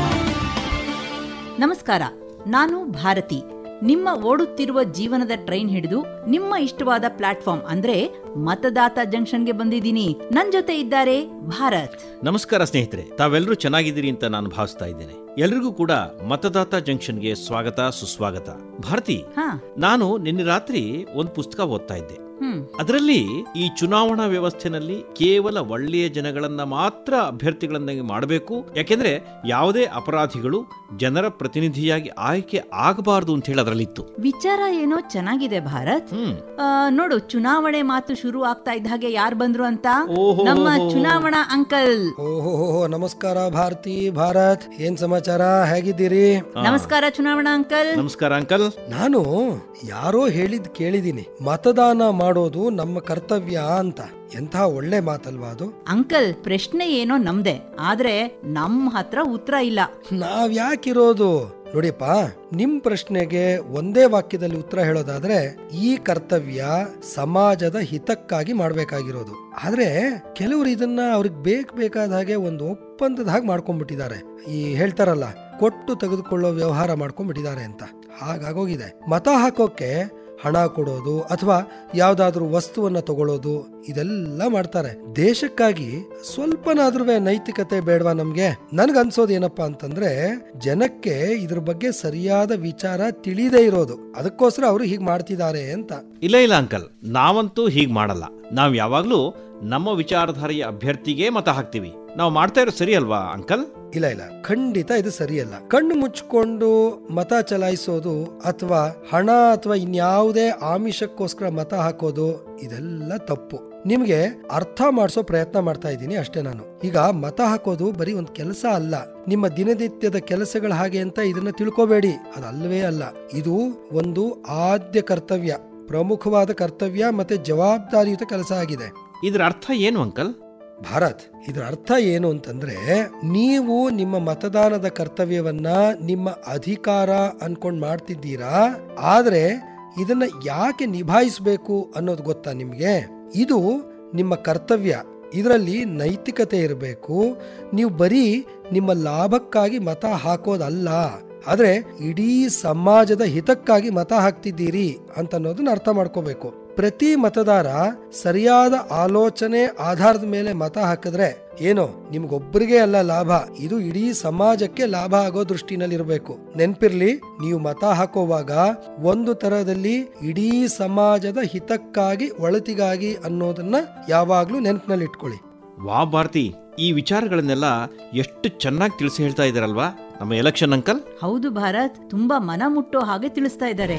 G: ನಮಸ್ಕಾರ ನಾನು ಭಾರತಿ ನಿಮ್ಮ ಓಡುತ್ತಿರುವ ಜೀವನದ ಟ್ರೈನ್ ಹಿಡಿದು ನಿಮ್ಮ ಇಷ್ಟವಾದ ಪ್ಲಾಟ್ಫಾರ್ಮ್ ಅಂದ್ರೆ ಮತದಾತ ಜಂಕ್ಷನ್ಗೆ ಬಂದಿದ್ದೀನಿ ನನ್ ಜೊತೆ ಇದ್ದಾರೆ ಭಾರತ್
H: ನಮಸ್ಕಾರ ಸ್ನೇಹಿತರೆ ತಾವೆಲ್ಲರೂ ಚೆನ್ನಾಗಿದ್ದೀರಿ ಅಂತ ನಾನು ಭಾವಿಸ್ತಾ ಇದ್ದೇನೆ ಎಲ್ರಿಗೂ ಕೂಡ ಮತದಾತ ಜಂಕ್ಷನ್ಗೆ ಸ್ವಾಗತ ಸುಸ್ವಾಗತ ಭಾರತಿ
G: ಹಾ
H: ನಾನು ನಿನ್ನೆ ರಾತ್ರಿ ಒಂದು ಪುಸ್ತಕ ಓದ್ತಾ ಇದ್ದೆ
G: ಹ್ಮ್
H: ಅದರಲ್ಲಿ ಈ ಚುನಾವಣಾ ವ್ಯವಸ್ಥೆನಲ್ಲಿ ಕೇವಲ ಒಳ್ಳೆಯ ಜನಗಳನ್ನ ಮಾತ್ರ ಅಭ್ಯರ್ಥಿಗಳನ್ನಾಗಿ ಮಾಡಬೇಕು ಯಾಕೆಂದ್ರೆ ಯಾವುದೇ ಅಪರಾಧಿಗಳು ಜನರ ಪ್ರತಿನಿಧಿಯಾಗಿ ಆಯ್ಕೆ ಆಗಬಾರದು ಅಂತ ಹೇಳಿ ಅದರಲ್ಲಿತ್ತು
G: ವಿಚಾರ ಏನೋ ಚೆನ್ನಾಗಿದೆ ಭಾರತ್ ಆ, ನೋಡು ಚುನಾವಣೆ ಮಾತು ಶುರು ಆಗ್ತಾ ಇದ್ದ ಹಾಗೆ ಯಾರು ಬಂದ್ರು ಅಂತ
E: ಓಹೋ.
G: ನಮ್ಮ ಚುನಾವಣಾ ಅಂಕಲ್
E: ಓಹೋ ನಮಸ್ಕಾರ ಭಾರತಿ ಭಾರತ್ ಏನ್ ಸಮಾಚಾರ ಹೇಗಿದ್ದೀರಿ
G: ನಮಸ್ಕಾರ ಚುನಾವಣಾ ಅಂಕಲ್
H: ನಮಸ್ಕಾರ ಅಂಕಲ್
E: ನಾನು ಯಾರೋ ಹೇಳಿದ್ ಕೇಳಿದೀನಿ ಮತದಾನ ಮಾಡೋದು ನಮ್ಮ ಕರ್ತವ್ಯ ಅಂತ ಎಂಥ ಒಳ್ಳೆ ಮಾತಲ್ವಾ ಅದು
G: ಅಂಕಲ್ ಪ್ರಶ್ನೆ ಏನೋ ನಮ್ದೆ ಆದ್ರೆ ನಮ್ಮ ಹತ್ರ ಉತ್ತರ ಇಲ್ಲ
E: ನಾವ್ ಯಾಕಿರೋದು ನೋಡಿಪ್ಪ ನಿಮ್ ಪ್ರಶ್ನೆಗೆ ಒಂದೇ ವಾಕ್ಯದಲ್ಲಿ ಉತ್ತರ ಹೇಳೋದಾದ್ರೆ ಈ ಕರ್ತವ್ಯ ಸಮಾಜದ ಹಿತಕ್ಕಾಗಿ ಮಾಡ್ಬೇಕಾಗಿರೋದು ಆದ್ರೆ ಕೆಲವರು ಇದನ್ನ ಅವ್ರಿಗೆ ಬೇಕ್ ಬೇಕಾದ ಹಾಗೆ ಒಂದು ಒಪ್ಪಂದದ ಹಾಗೆ ಮಾಡ್ಕೊಂಡ್ಬಿಟ್ಟಿದ್ದಾರೆ ಈ ಹೇಳ್ತಾರಲ್ಲ ಕೊಟ್ಟು ತೆಗೆದುಕೊಳ್ಳೋ ವ್ಯವಹಾರ ಮಾಡ್ಕೊಂಡ್ಬಿಟ್ಟಿದ್ದಾರೆ ಅಂತ ಹಾಗಾಗೋಗಿದೆ ಮತ ಹಾಕೋಕೆ ಹಣ ಕೊಡೋದು ಅಥವಾ ಯಾವ್ದಾದ್ರೂ ವಸ್ತುವನ್ನ ತಗೊಳ್ಳೋದು ಇದೆಲ್ಲ ಮಾಡ್ತಾರೆ ದೇಶಕ್ಕಾಗಿ ಸ್ವಲ್ಪನಾದ್ರೂ ನೈತಿಕತೆ ಬೇಡವಾ ನಮ್ಗೆ ನನ್ಗನ್ಸೋದು ಏನಪ್ಪಾ ಅಂತಂದ್ರೆ ಜನಕ್ಕೆ ಇದ್ರ ಬಗ್ಗೆ ಸರಿಯಾದ ವಿಚಾರ ತಿಳಿದೇ ಇರೋದು ಅದಕ್ಕೋಸ್ಕರ ಅವರು ಹೀಗ್ ಮಾಡ್ತಿದ್ದಾರೆ ಅಂತ
H: ಇಲ್ಲ ಇಲ್ಲ ಅಂಕಲ್ ನಾವಂತೂ ಹೀಗ್ ಮಾಡಲ್ಲ ನಾವ್ ಯಾವಾಗ್ಲೂ ನಮ್ಮ ವಿಚಾರಧಾರೆಯ ಅಭ್ಯರ್ಥಿಗೆ ಮತ ಹಾಕ್ತೀವಿ ನಾವು ಮಾಡ್ತಾ ಇರೋ ಸರಿ ಅಲ್ವಾ ಅಂಕಲ್
E: ಇಲ್ಲ ಇಲ್ಲ ಖಂಡಿತ ಇದು ಸರಿಯಲ್ಲ ಕಣ್ಣು ಮುಚ್ಕೊಂಡು ಮತ ಚಲಾಯಿಸೋದು ಅಥವಾ ಹಣ ಅಥವಾ ಇನ್ಯಾವುದೇ ಆಮಿಷಕ್ಕೋಸ್ಕರ ಮತ ಹಾಕೋದು ಇದೆಲ್ಲ ತಪ್ಪು ನಿಮ್ಗೆ ಅರ್ಥ ಮಾಡಿಸೋ ಪ್ರಯತ್ನ ಮಾಡ್ತಾ ಇದ್ದೀನಿ ಅಷ್ಟೇ ನಾನು ಈಗ ಮತ ಹಾಕೋದು ಬರೀ ಒಂದು ಕೆಲಸ ಅಲ್ಲ ನಿಮ್ಮ ದಿನನಿತ್ಯದ ಕೆಲಸಗಳ ಹಾಗೆ ಅಂತ ಇದನ್ನ ತಿಳ್ಕೋಬೇಡಿ ಅದಲ್ವೇ ಅಲ್ಲ ಇದು ಒಂದು ಆದ್ಯ ಕರ್ತವ್ಯ ಪ್ರಮುಖವಾದ ಕರ್ತವ್ಯ ಮತ್ತೆ ಜವಾಬ್ದಾರಿಯುತ ಕೆಲಸ ಆಗಿದೆ
H: ಇದ್ರ ಅರ್ಥ ಏನು ಅಂಕಲ್
E: ಭಾರತ್ ಇದರ ಅರ್ಥ ಏನು ಅಂತಂದ್ರೆ ನೀವು ನಿಮ್ಮ ಮತದಾನದ ಕರ್ತವ್ಯವನ್ನ ನಿಮ್ಮ ಅಧಿಕಾರ ಅನ್ಕೊಂಡ್ ಮಾಡ್ತಿದ್ದೀರಾ ಆದ್ರೆ ಇದನ್ನ ಯಾಕೆ ನಿಭಾಯಿಸಬೇಕು ಅನ್ನೋದು ಗೊತ್ತಾ ನಿಮ್ಗೆ ಇದು ನಿಮ್ಮ ಕರ್ತವ್ಯ ಇದರಲ್ಲಿ ನೈತಿಕತೆ ಇರಬೇಕು ನೀವು ಬರೀ ನಿಮ್ಮ ಲಾಭಕ್ಕಾಗಿ ಮತ ಹಾಕೋದಲ್ಲ ಆದ್ರೆ ಇಡೀ ಸಮಾಜದ ಹಿತಕ್ಕಾಗಿ ಮತ ಹಾಕ್ತಿದ್ದೀರಿ ಅಂತ ಅನ್ನೋದನ್ನ ಅರ್ಥ ಮಾಡ್ಕೋಬೇಕು ಪ್ರತಿ ಮತದಾರ ಸರಿಯಾದ ಆಲೋಚನೆ ಆಧಾರದ ಮೇಲೆ ಮತ ಹಾಕಿದ್ರೆ ಏನೋ ನಿಮ್ಗೊಬ್ಬರಿಗೆ ಅಲ್ಲ ಲಾಭ ಇದು ಇಡೀ ಸಮಾಜಕ್ಕೆ ಲಾಭ ಆಗೋ ದೃಷ್ಟಿನಲ್ಲಿರಬೇಕು ನೆನ್ಪಿರ್ಲಿ ನೀವು ಮತ ಹಾಕೋವಾಗ ಒಂದು ತರದಲ್ಲಿ ಇಡೀ ಸಮಾಜದ ಹಿತಕ್ಕಾಗಿ ಒಳತಿಗಾಗಿ ಅನ್ನೋದನ್ನ ಯಾವಾಗ್ಲೂ ನೆನ್ಪಿನಲ್ಲಿ ಇಟ್ಕೊಳ್ಳಿ
H: ವಾ ಭಾರತಿ ಈ ವಿಚಾರಗಳನ್ನೆಲ್ಲ ಎಷ್ಟು ಚೆನ್ನಾಗಿ ತಿಳಿಸಿ ಹೇಳ್ತಾ ಇದ್ದಾರಲ್ವಾ ನಮ್ಮ ಎಲೆಕ್ಷನ್ ಅಂಕಲ್
G: ಹೌದು ಭಾರತ್ ತುಂಬಾ ಮನ ಮುಟ್ಟೋ ಹಾಗೆ ತಿಳಿಸ್ತಾ ಇದ್ದಾರೆ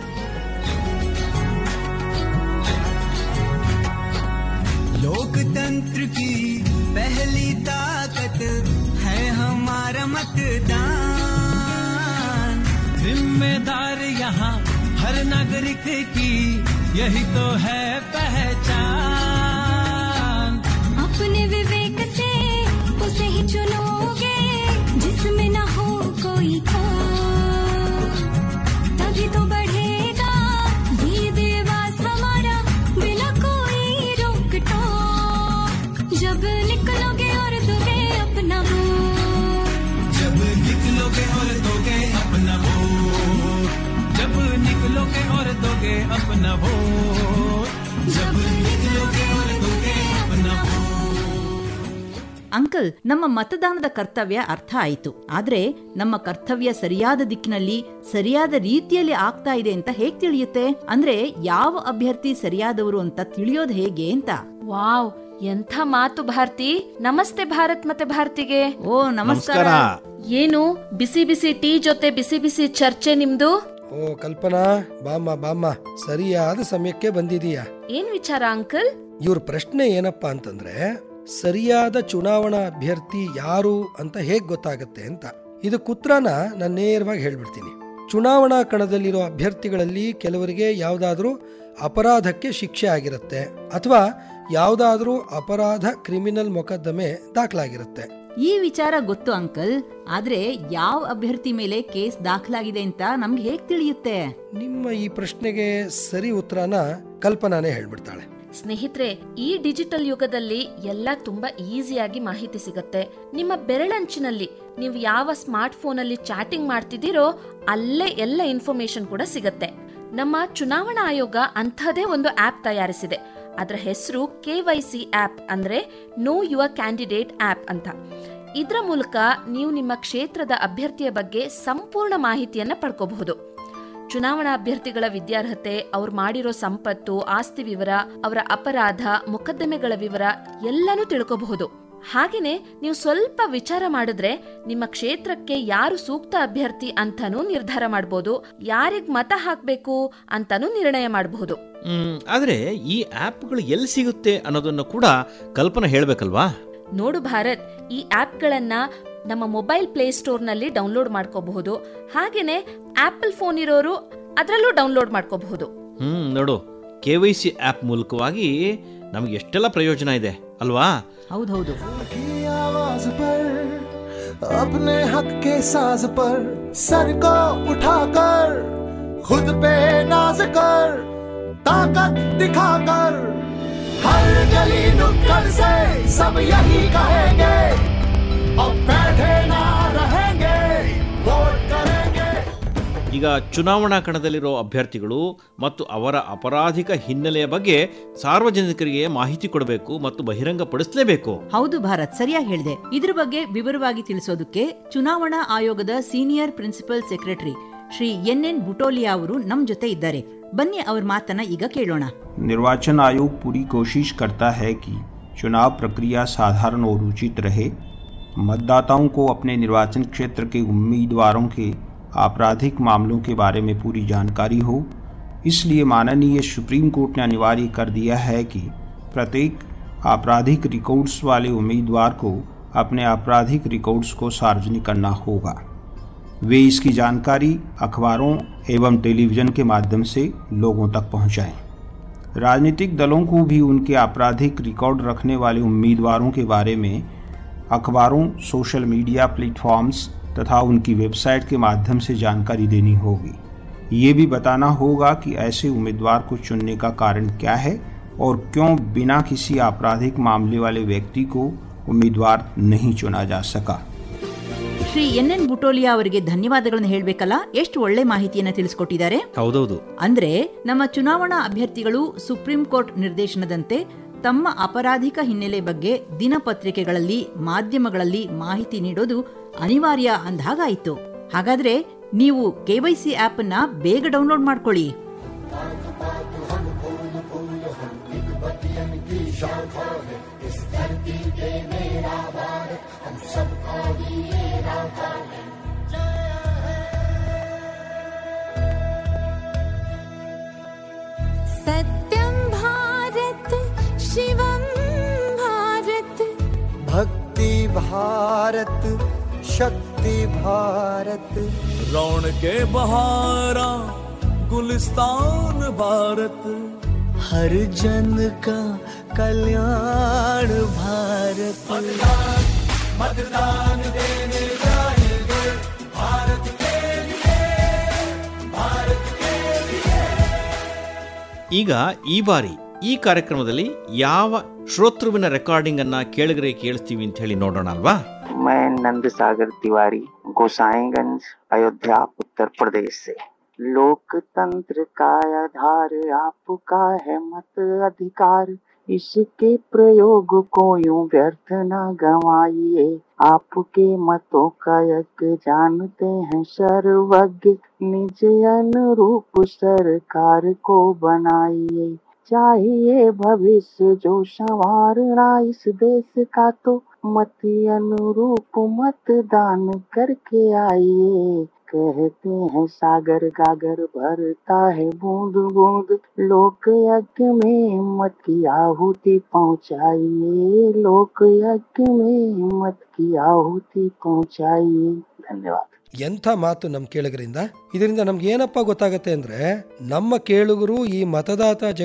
F: लोकतंत्र की पहली ताकत है हमारा मतदान जिम्मेदार यहाँ हर नागरिक की यही तो है पहचान
Y: अपने विवेक से उसे ही चुनोगे जिसमें न हो कोई खोट तभी तो बढ़ेगा ये देवास हमारा बिना कोई रोक टोक जब निकलोगे और दोगे अपना वोट
F: जब निकलोगे और दोगे अपना वोट जब निकलोगे और दोगे अपना वोट जब निकलोगे और दोगे अपना वोट
G: ಅಂಕಲ್ ನಮ್ಮ ಮತದಾನದ ಕರ್ತವ್ಯ ಅರ್ಥ ಆಯಿತು ಆದ್ರೆ ನಮ್ಮ ಕರ್ತವ್ಯ ಸರಿಯಾದ ದಿಕ್ಕಿನಲ್ಲಿ ಸರಿಯಾದ ರೀತಿಯಲ್ಲಿ ಆಗ್ತಾ ಇದೆ ಅಂತ ಹೇಗ್ ತಿಳಿಯುತ್ತೆ ಅಂದ್ರೆ ಯಾವ ಅಭ್ಯರ್ಥಿ ಸರಿಯಾದವರು ಅಂತ ತಿಳಿಯೋದು ಹೇಗೆ ಅಂತ
I: ವಾವ್ ಎಂಥ ಮಾತು ಭಾರತಿ ನಮಸ್ತೆ ಭಾರತ್ ಮತ್ತೆ ಭಾರತಿಗೆ
G: ಓ ನಮಸ್ಕಾರ
I: ಏನು ಬಿಸಿ ಬಿಸಿ ಟೀ ಜೊತೆ ಬಿಸಿ ಬಿಸಿ ಚರ್ಚೆ ನಿಮ್ದು
E: ಓ ಕಲ್ಪನಾ ಬಾಮ್ಮ ಬಾಮ್ಮ ಸರಿಯಾದ ಸಮಯಕ್ಕೆ ಬಂದಿದೀಯ
I: ಏನ್ ವಿಚಾರ ಅಂಕಲ್
E: ಇವ್ರ ಪ್ರಶ್ನೆ ಏನಪ್ಪಾ ಅಂತಂದ್ರೆ ಸರಿಯಾದ ಚುನಾವಣಾ ಅಭ್ಯರ್ಥಿ ಯಾರು ಅಂತ ಹೇಗ್ ಗೊತ್ತಾಗತ್ತೆ ಅಂತ ಇದು ಕುತ್ರನ ನಾನು ನೇರವಾಗಿ ಹೇಳ್ಬಿಡ್ತೀನಿ ಚುನಾವಣಾ ಕಣದಲ್ಲಿರೋ ಅಭ್ಯರ್ಥಿಗಳಲ್ಲಿ ಕೆಲವರಿಗೆ ಯಾವುದಾದ್ರೂ ಅಪರಾಧಕ್ಕೆ ಶಿಕ್ಷೆ ಆಗಿರುತ್ತೆ ಅಥವಾ ಯಾವುದಾದ್ರೂ ಅಪರಾಧ ಕ್ರಿಮಿನಲ್ ಮೊಕದ್ದಮೆ ದಾಖಲಾಗಿರುತ್ತೆ
G: ಈ ವಿಚಾರ ಗೊತ್ತು ಅಂಕಲ್ ಆದ್ರೆ ಯಾವ ಅಭ್ಯರ್ಥಿ ಮೇಲೆ ಕೇಸ್ ದಾಖಲಾಗಿದೆ ಅಂತ ನಮ್ಗೆ ಹೇಗ್ ತಿಳಿಯುತ್ತೆ
E: ನಿಮ್ಮ ಈ ಪ್ರಶ್ನೆಗೆ ಸರಿ ಉತ್ತರನ ಕಲ್ಪನಾನೇ ಹೇಳ್ಬಿಡ್ತಾಳೆ
I: ಸ್ನೇಹಿತರೆ ಈ ಡಿಜಿಟಲ್ ಯುಗದಲ್ಲಿ ಎಲ್ಲ ತುಂಬಾ ಈಸಿಯಾಗಿ ಮಾಹಿತಿ ಸಿಗತ್ತೆ ನಿಮ್ಮ ಬೆರಳಂಚಿನಲ್ಲಿ ನೀವು ಯಾವ ಸ್ಮಾರ್ಟ್ ಫೋನ್ ಅಲ್ಲಿ ಚಾಟಿಂಗ್ ಮಾಡ್ತಿದ್ದೀರೋ ಅಲ್ಲೇ ಎಲ್ಲ ಇನ್ಫಾರ್ಮೇಶನ್ ಕೂಡ ಸಿಗತ್ತೆ ನಮ್ಮ ಚುನಾವಣಾ ಆಯೋಗ ಅಂಥದೇ ಒಂದು ಆಪ್ ತಯಾರಿಸಿದೆ ಅದರ ಹೆಸರು ಕೆ ವೈ ಸಿ ಆಪ್ ಅಂದ್ರೆ ನೋ ಯುವರ್ ಕ್ಯಾಂಡಿಡೇಟ್ ಆಪ್ ಅಂತ ಇದರ ಮೂಲಕ ನೀವು ನಿಮ್ಮ ಕ್ಷೇತ್ರದ ಅಭ್ಯರ್ಥಿಯ ಬಗ್ಗೆ ಸಂಪೂರ್ಣ ಮಾಹಿತಿಯನ್ನ ಪಡ್ಕೋಬಹುದು ಚುನಾವಣಾ ಅಭ್ಯರ್ಥಿಗಳ ವಿದ್ಯಾರ್ಹತೆ ಅವ್ರು ಮಾಡಿರೋ ಸಂಪತ್ತು ಆಸ್ತಿ ವಿವರ ಅವರ ಅಪರಾಧ ಮೊಕದ್ದಮೆಗಳ ವಿವರ ಎಲ್ಲನೂ ತಿಳ್ಕೋಬಹುದು ಹಾಗೇನೆ ನೀವು ಸ್ವಲ್ಪ ವಿಚಾರ ಮಾಡಿದ್ರೆ ನಿಮ್ಮ ಕ್ಷೇತ್ರಕ್ಕೆ ಯಾರು ಸೂಕ್ತ ಅಭ್ಯರ್ಥಿ ಅಂತಾನೂ ನಿರ್ಧಾರ ಮಾಡಬಹುದು ಯಾರಿಗ್ ಮತ ಹಾಕ್ಬೇಕು ಅಂತಾನೂ ನಿರ್ಣಯ ಮಾಡಬಹುದು
H: ಹ್ಮ್, ಆದ್ರೆ ಈ ಆ್ಯಪ್ಗಳು ಎಲ್ಲಿ ಸಿಗುತ್ತೆ ಅನ್ನೋದನ್ನು ಕೂಡ ಕಲ್ಪನಾ ಹೇಳ್ಬೇಕಲ್ವಾ
I: ನೋಡು ಭಾರತ್ ಈ ಆಪ್ಗಳನ್ನ ನಮ್ಮ ಮೊಬೈಲ್ ಪ್ಲೇ ಸ್ಟೋರ್ನಲ್ಲಿ ಡೌನ್ಲೋಡ್ ಮಾಡ್ಕೋಬಹುದು ಹಾಗೇನೆ ಆಪಲ್ ಫೋನ್ ಇರೋರು ಅದರಲ್ಲೂ ಡೌನ್ಲೋಡ್ ಮಾಡ್ಕೋಬಹುದು
H: ಹ್ಮ್ ನೋಡು ಕೆ ವೈ ಸಿ ಆ್ಯಪ್ ಮೂಲಕವಾಗಿ ನಮ್ಗೆ ಎಷ್ಟೆಲ್ಲ ಪ್ರಯೋಜನ ಇದೆ ಅಲ್ವಾ
G: ಹೌದೌದು
D: की आवाज पर अपने हक के साज पर सर को उठाकर खुद पे नाज कर ताकत दिखाकर हर गली नुक्कड़ से सब यही कहेंगे अब बैठे ना रहेंगे वोट करेंगे
H: ಈಗ ಚುನಾವಣಾ ಕಣದಲ್ಲಿರೋ ಅಭ್ಯರ್ಥಿಗಳು ಮತ್ತು ಅವರ ಅಪರಾಧಿಕ ಹಿನ್ನೆಲೆಯ ಬಗ್ಗೆ ಸಾರ್ವಜನಿಕರಿಗೆ ಮಾಹಿತಿ ಕೊಡಬೇಕು ಮತ್ತು ಬಹಿರಂಗಪಡಿಸಲೇಬೇಕು
G: ಹೌದು ಭಾರತ್ ಸರಿಯಾಗಿ ಹೇಳಿದೆ ಇದ್ರ ಬಗ್ಗೆ ವಿವರವಾಗಿ ತಿಳಿಸೋದಕ್ಕೆ ಚುನಾವಣಾ ಆಯೋಗದ senior principal secretary Shri N N Butolia ಅವರು ನಮ್ ಜೊತೆ ಇದ್ದಾರೆ ಬನ್ನಿ ಅವ್ರ ಮಾತನ್ನ ಈಗ ಕೇಳೋಣ
J: निर्वाचन आयोग पूरी कोशिश करता है कि चुनाव प्रक्रिया साधारण और उचित रहे मतदाताओं को अपने निर्वाचन क्षेत्र के उम्मीदवारों के आपराधिक मामलों के बारे में पूरी जानकारी हो इसलिए माननीय सुप्रीम कोर्ट ने अनिवार्य कर दिया है कि प्रत्येक आपराधिक रिकॉर्ड्स वाले उम्मीदवार को अपने आपराधिक रिकॉर्ड्स को सार्वजनिक करना होगा वे इसकी जानकारी अखबारों एवं टेलीविज़न के माध्यम से लोगों तक पहुंचाएं। राजनीतिक दलों को भी उनके आपराधिक रिकॉर्ड रखने वाले उम्मीदवारों के बारे में अखबारों सोशल मीडिया प्लेटफॉर्म्स तथा उनकी वेबसाइट के माध्यम से जानकारी देनी होगी ये भी बताना होगा कि ऐसे उम्मीदवार को चुनने का कारण क्या है और क्यों बिना किसी आपराधिक मामले वाले व्यक्ति को उम्मीदवार नहीं चुना जा सका
G: ಶ್ರೀ ಎನ್ ಎನ್ ಬುಟೋಲಿಯಾ ಅವರಿಗೆ ಧನ್ಯವಾದಗಳನ್ನು ಹೇಳ್ಬೇಕಲ್ಲ ಎಷ್ಟು ಒಳ್ಳೆ ಮಾಹಿತಿಯನ್ನ ತಿಳಿಸ್ಕೊಟ್ಟಿದ್ದಾರೆ
H: ಹೌದೌದು
G: ಅಂದ್ರೆ ನಮ್ಮ ಚುನಾವಣಾ ಅಭ್ಯರ್ಥಿಗಳು ಸುಪ್ರೀಂ ಕೋರ್ಟ್ ನಿರ್ದೇಶನದಂತೆ ತಮ್ಮ ಅಪರಾಧಿಕ ಹಿನ್ನೆಲೆ ಬಗ್ಗೆ ದಿನಪತ್ರಿಕೆಗಳಲ್ಲಿ ಮಾಧ್ಯಮಗಳಲ್ಲಿ ಮಾಹಿತಿ ನೀಡೋದು ಅನಿವಾರ್ಯ ಅಂದಾಗಾಯಿತು ಹಾಗಾದ್ರೆ ನೀವು ಕೆವೈಸಿ ಆಪ್ ಅನ್ನ ಬೇಗ ಡೌನ್ಲೋಡ್ ಮಾಡ್ಕೊಳ್ಳಿ
Y: सत्यं भारत शिवं भारत
D: भक्ति भारत शक्ति भारत
F: रौनके बहारा गुलिस्तान भारत
D: हर जन का कल्याण भारत
F: मतदान देने जाएंगे भारत के लिए भारत के लिए
H: ಈಗ ಈ ಬಾರಿ ಈ ಕಾರ್ಯಕ್ರಮದಲ್ಲಿ ಯಾವ ಶ್ರೋತೃವಿನ ರೆಕಾರ್ಡಿಂಗ್ ಅನ್ನ ಕೇಳಿದ್ರೆ ಕೇಳಿಸ್ತೀವಿ ಅಂತ ಹೇಳಿ ನೋಡೋಣ ಅಲ್ವಾ
K: मैं नंद सागर तिवारी गोसाईगंज अयोध्या उत्तर प्रदेश से लोकतंत्र का आधार आपका है मत अधिकार इसके प्रयोग को यूं व्यर्थ न गवाइए आपके मतों का यज्ञ जानते हैं सर्वज्ञ निज अनुरूप सरकार को बनाइए चाहिए भविष्य जो संवारना इस देश का तो मत अनुरूप मतदान करके आइए कहते हैं सागर गागर भरता है बूंद बूंद लोक यज्ञ में मत की आहुति पहुंचाइए लोक यज्ञ में मत की आहुति पहुंचाइए धन्यवाद
E: ಎಂಥ ಮಾತು ನಮ್ಮ ಕೇಳುಗರಿಂದ ಇದರಿಂದ ನಮ್ಗೆ ಏನಪ್ಪ ಗೊತ್ತಾಗತ್ತೆ ಅಂದ್ರೆ ನಮ್ಮ ಕೇಳುಗರು ಈ ಮತದಾತ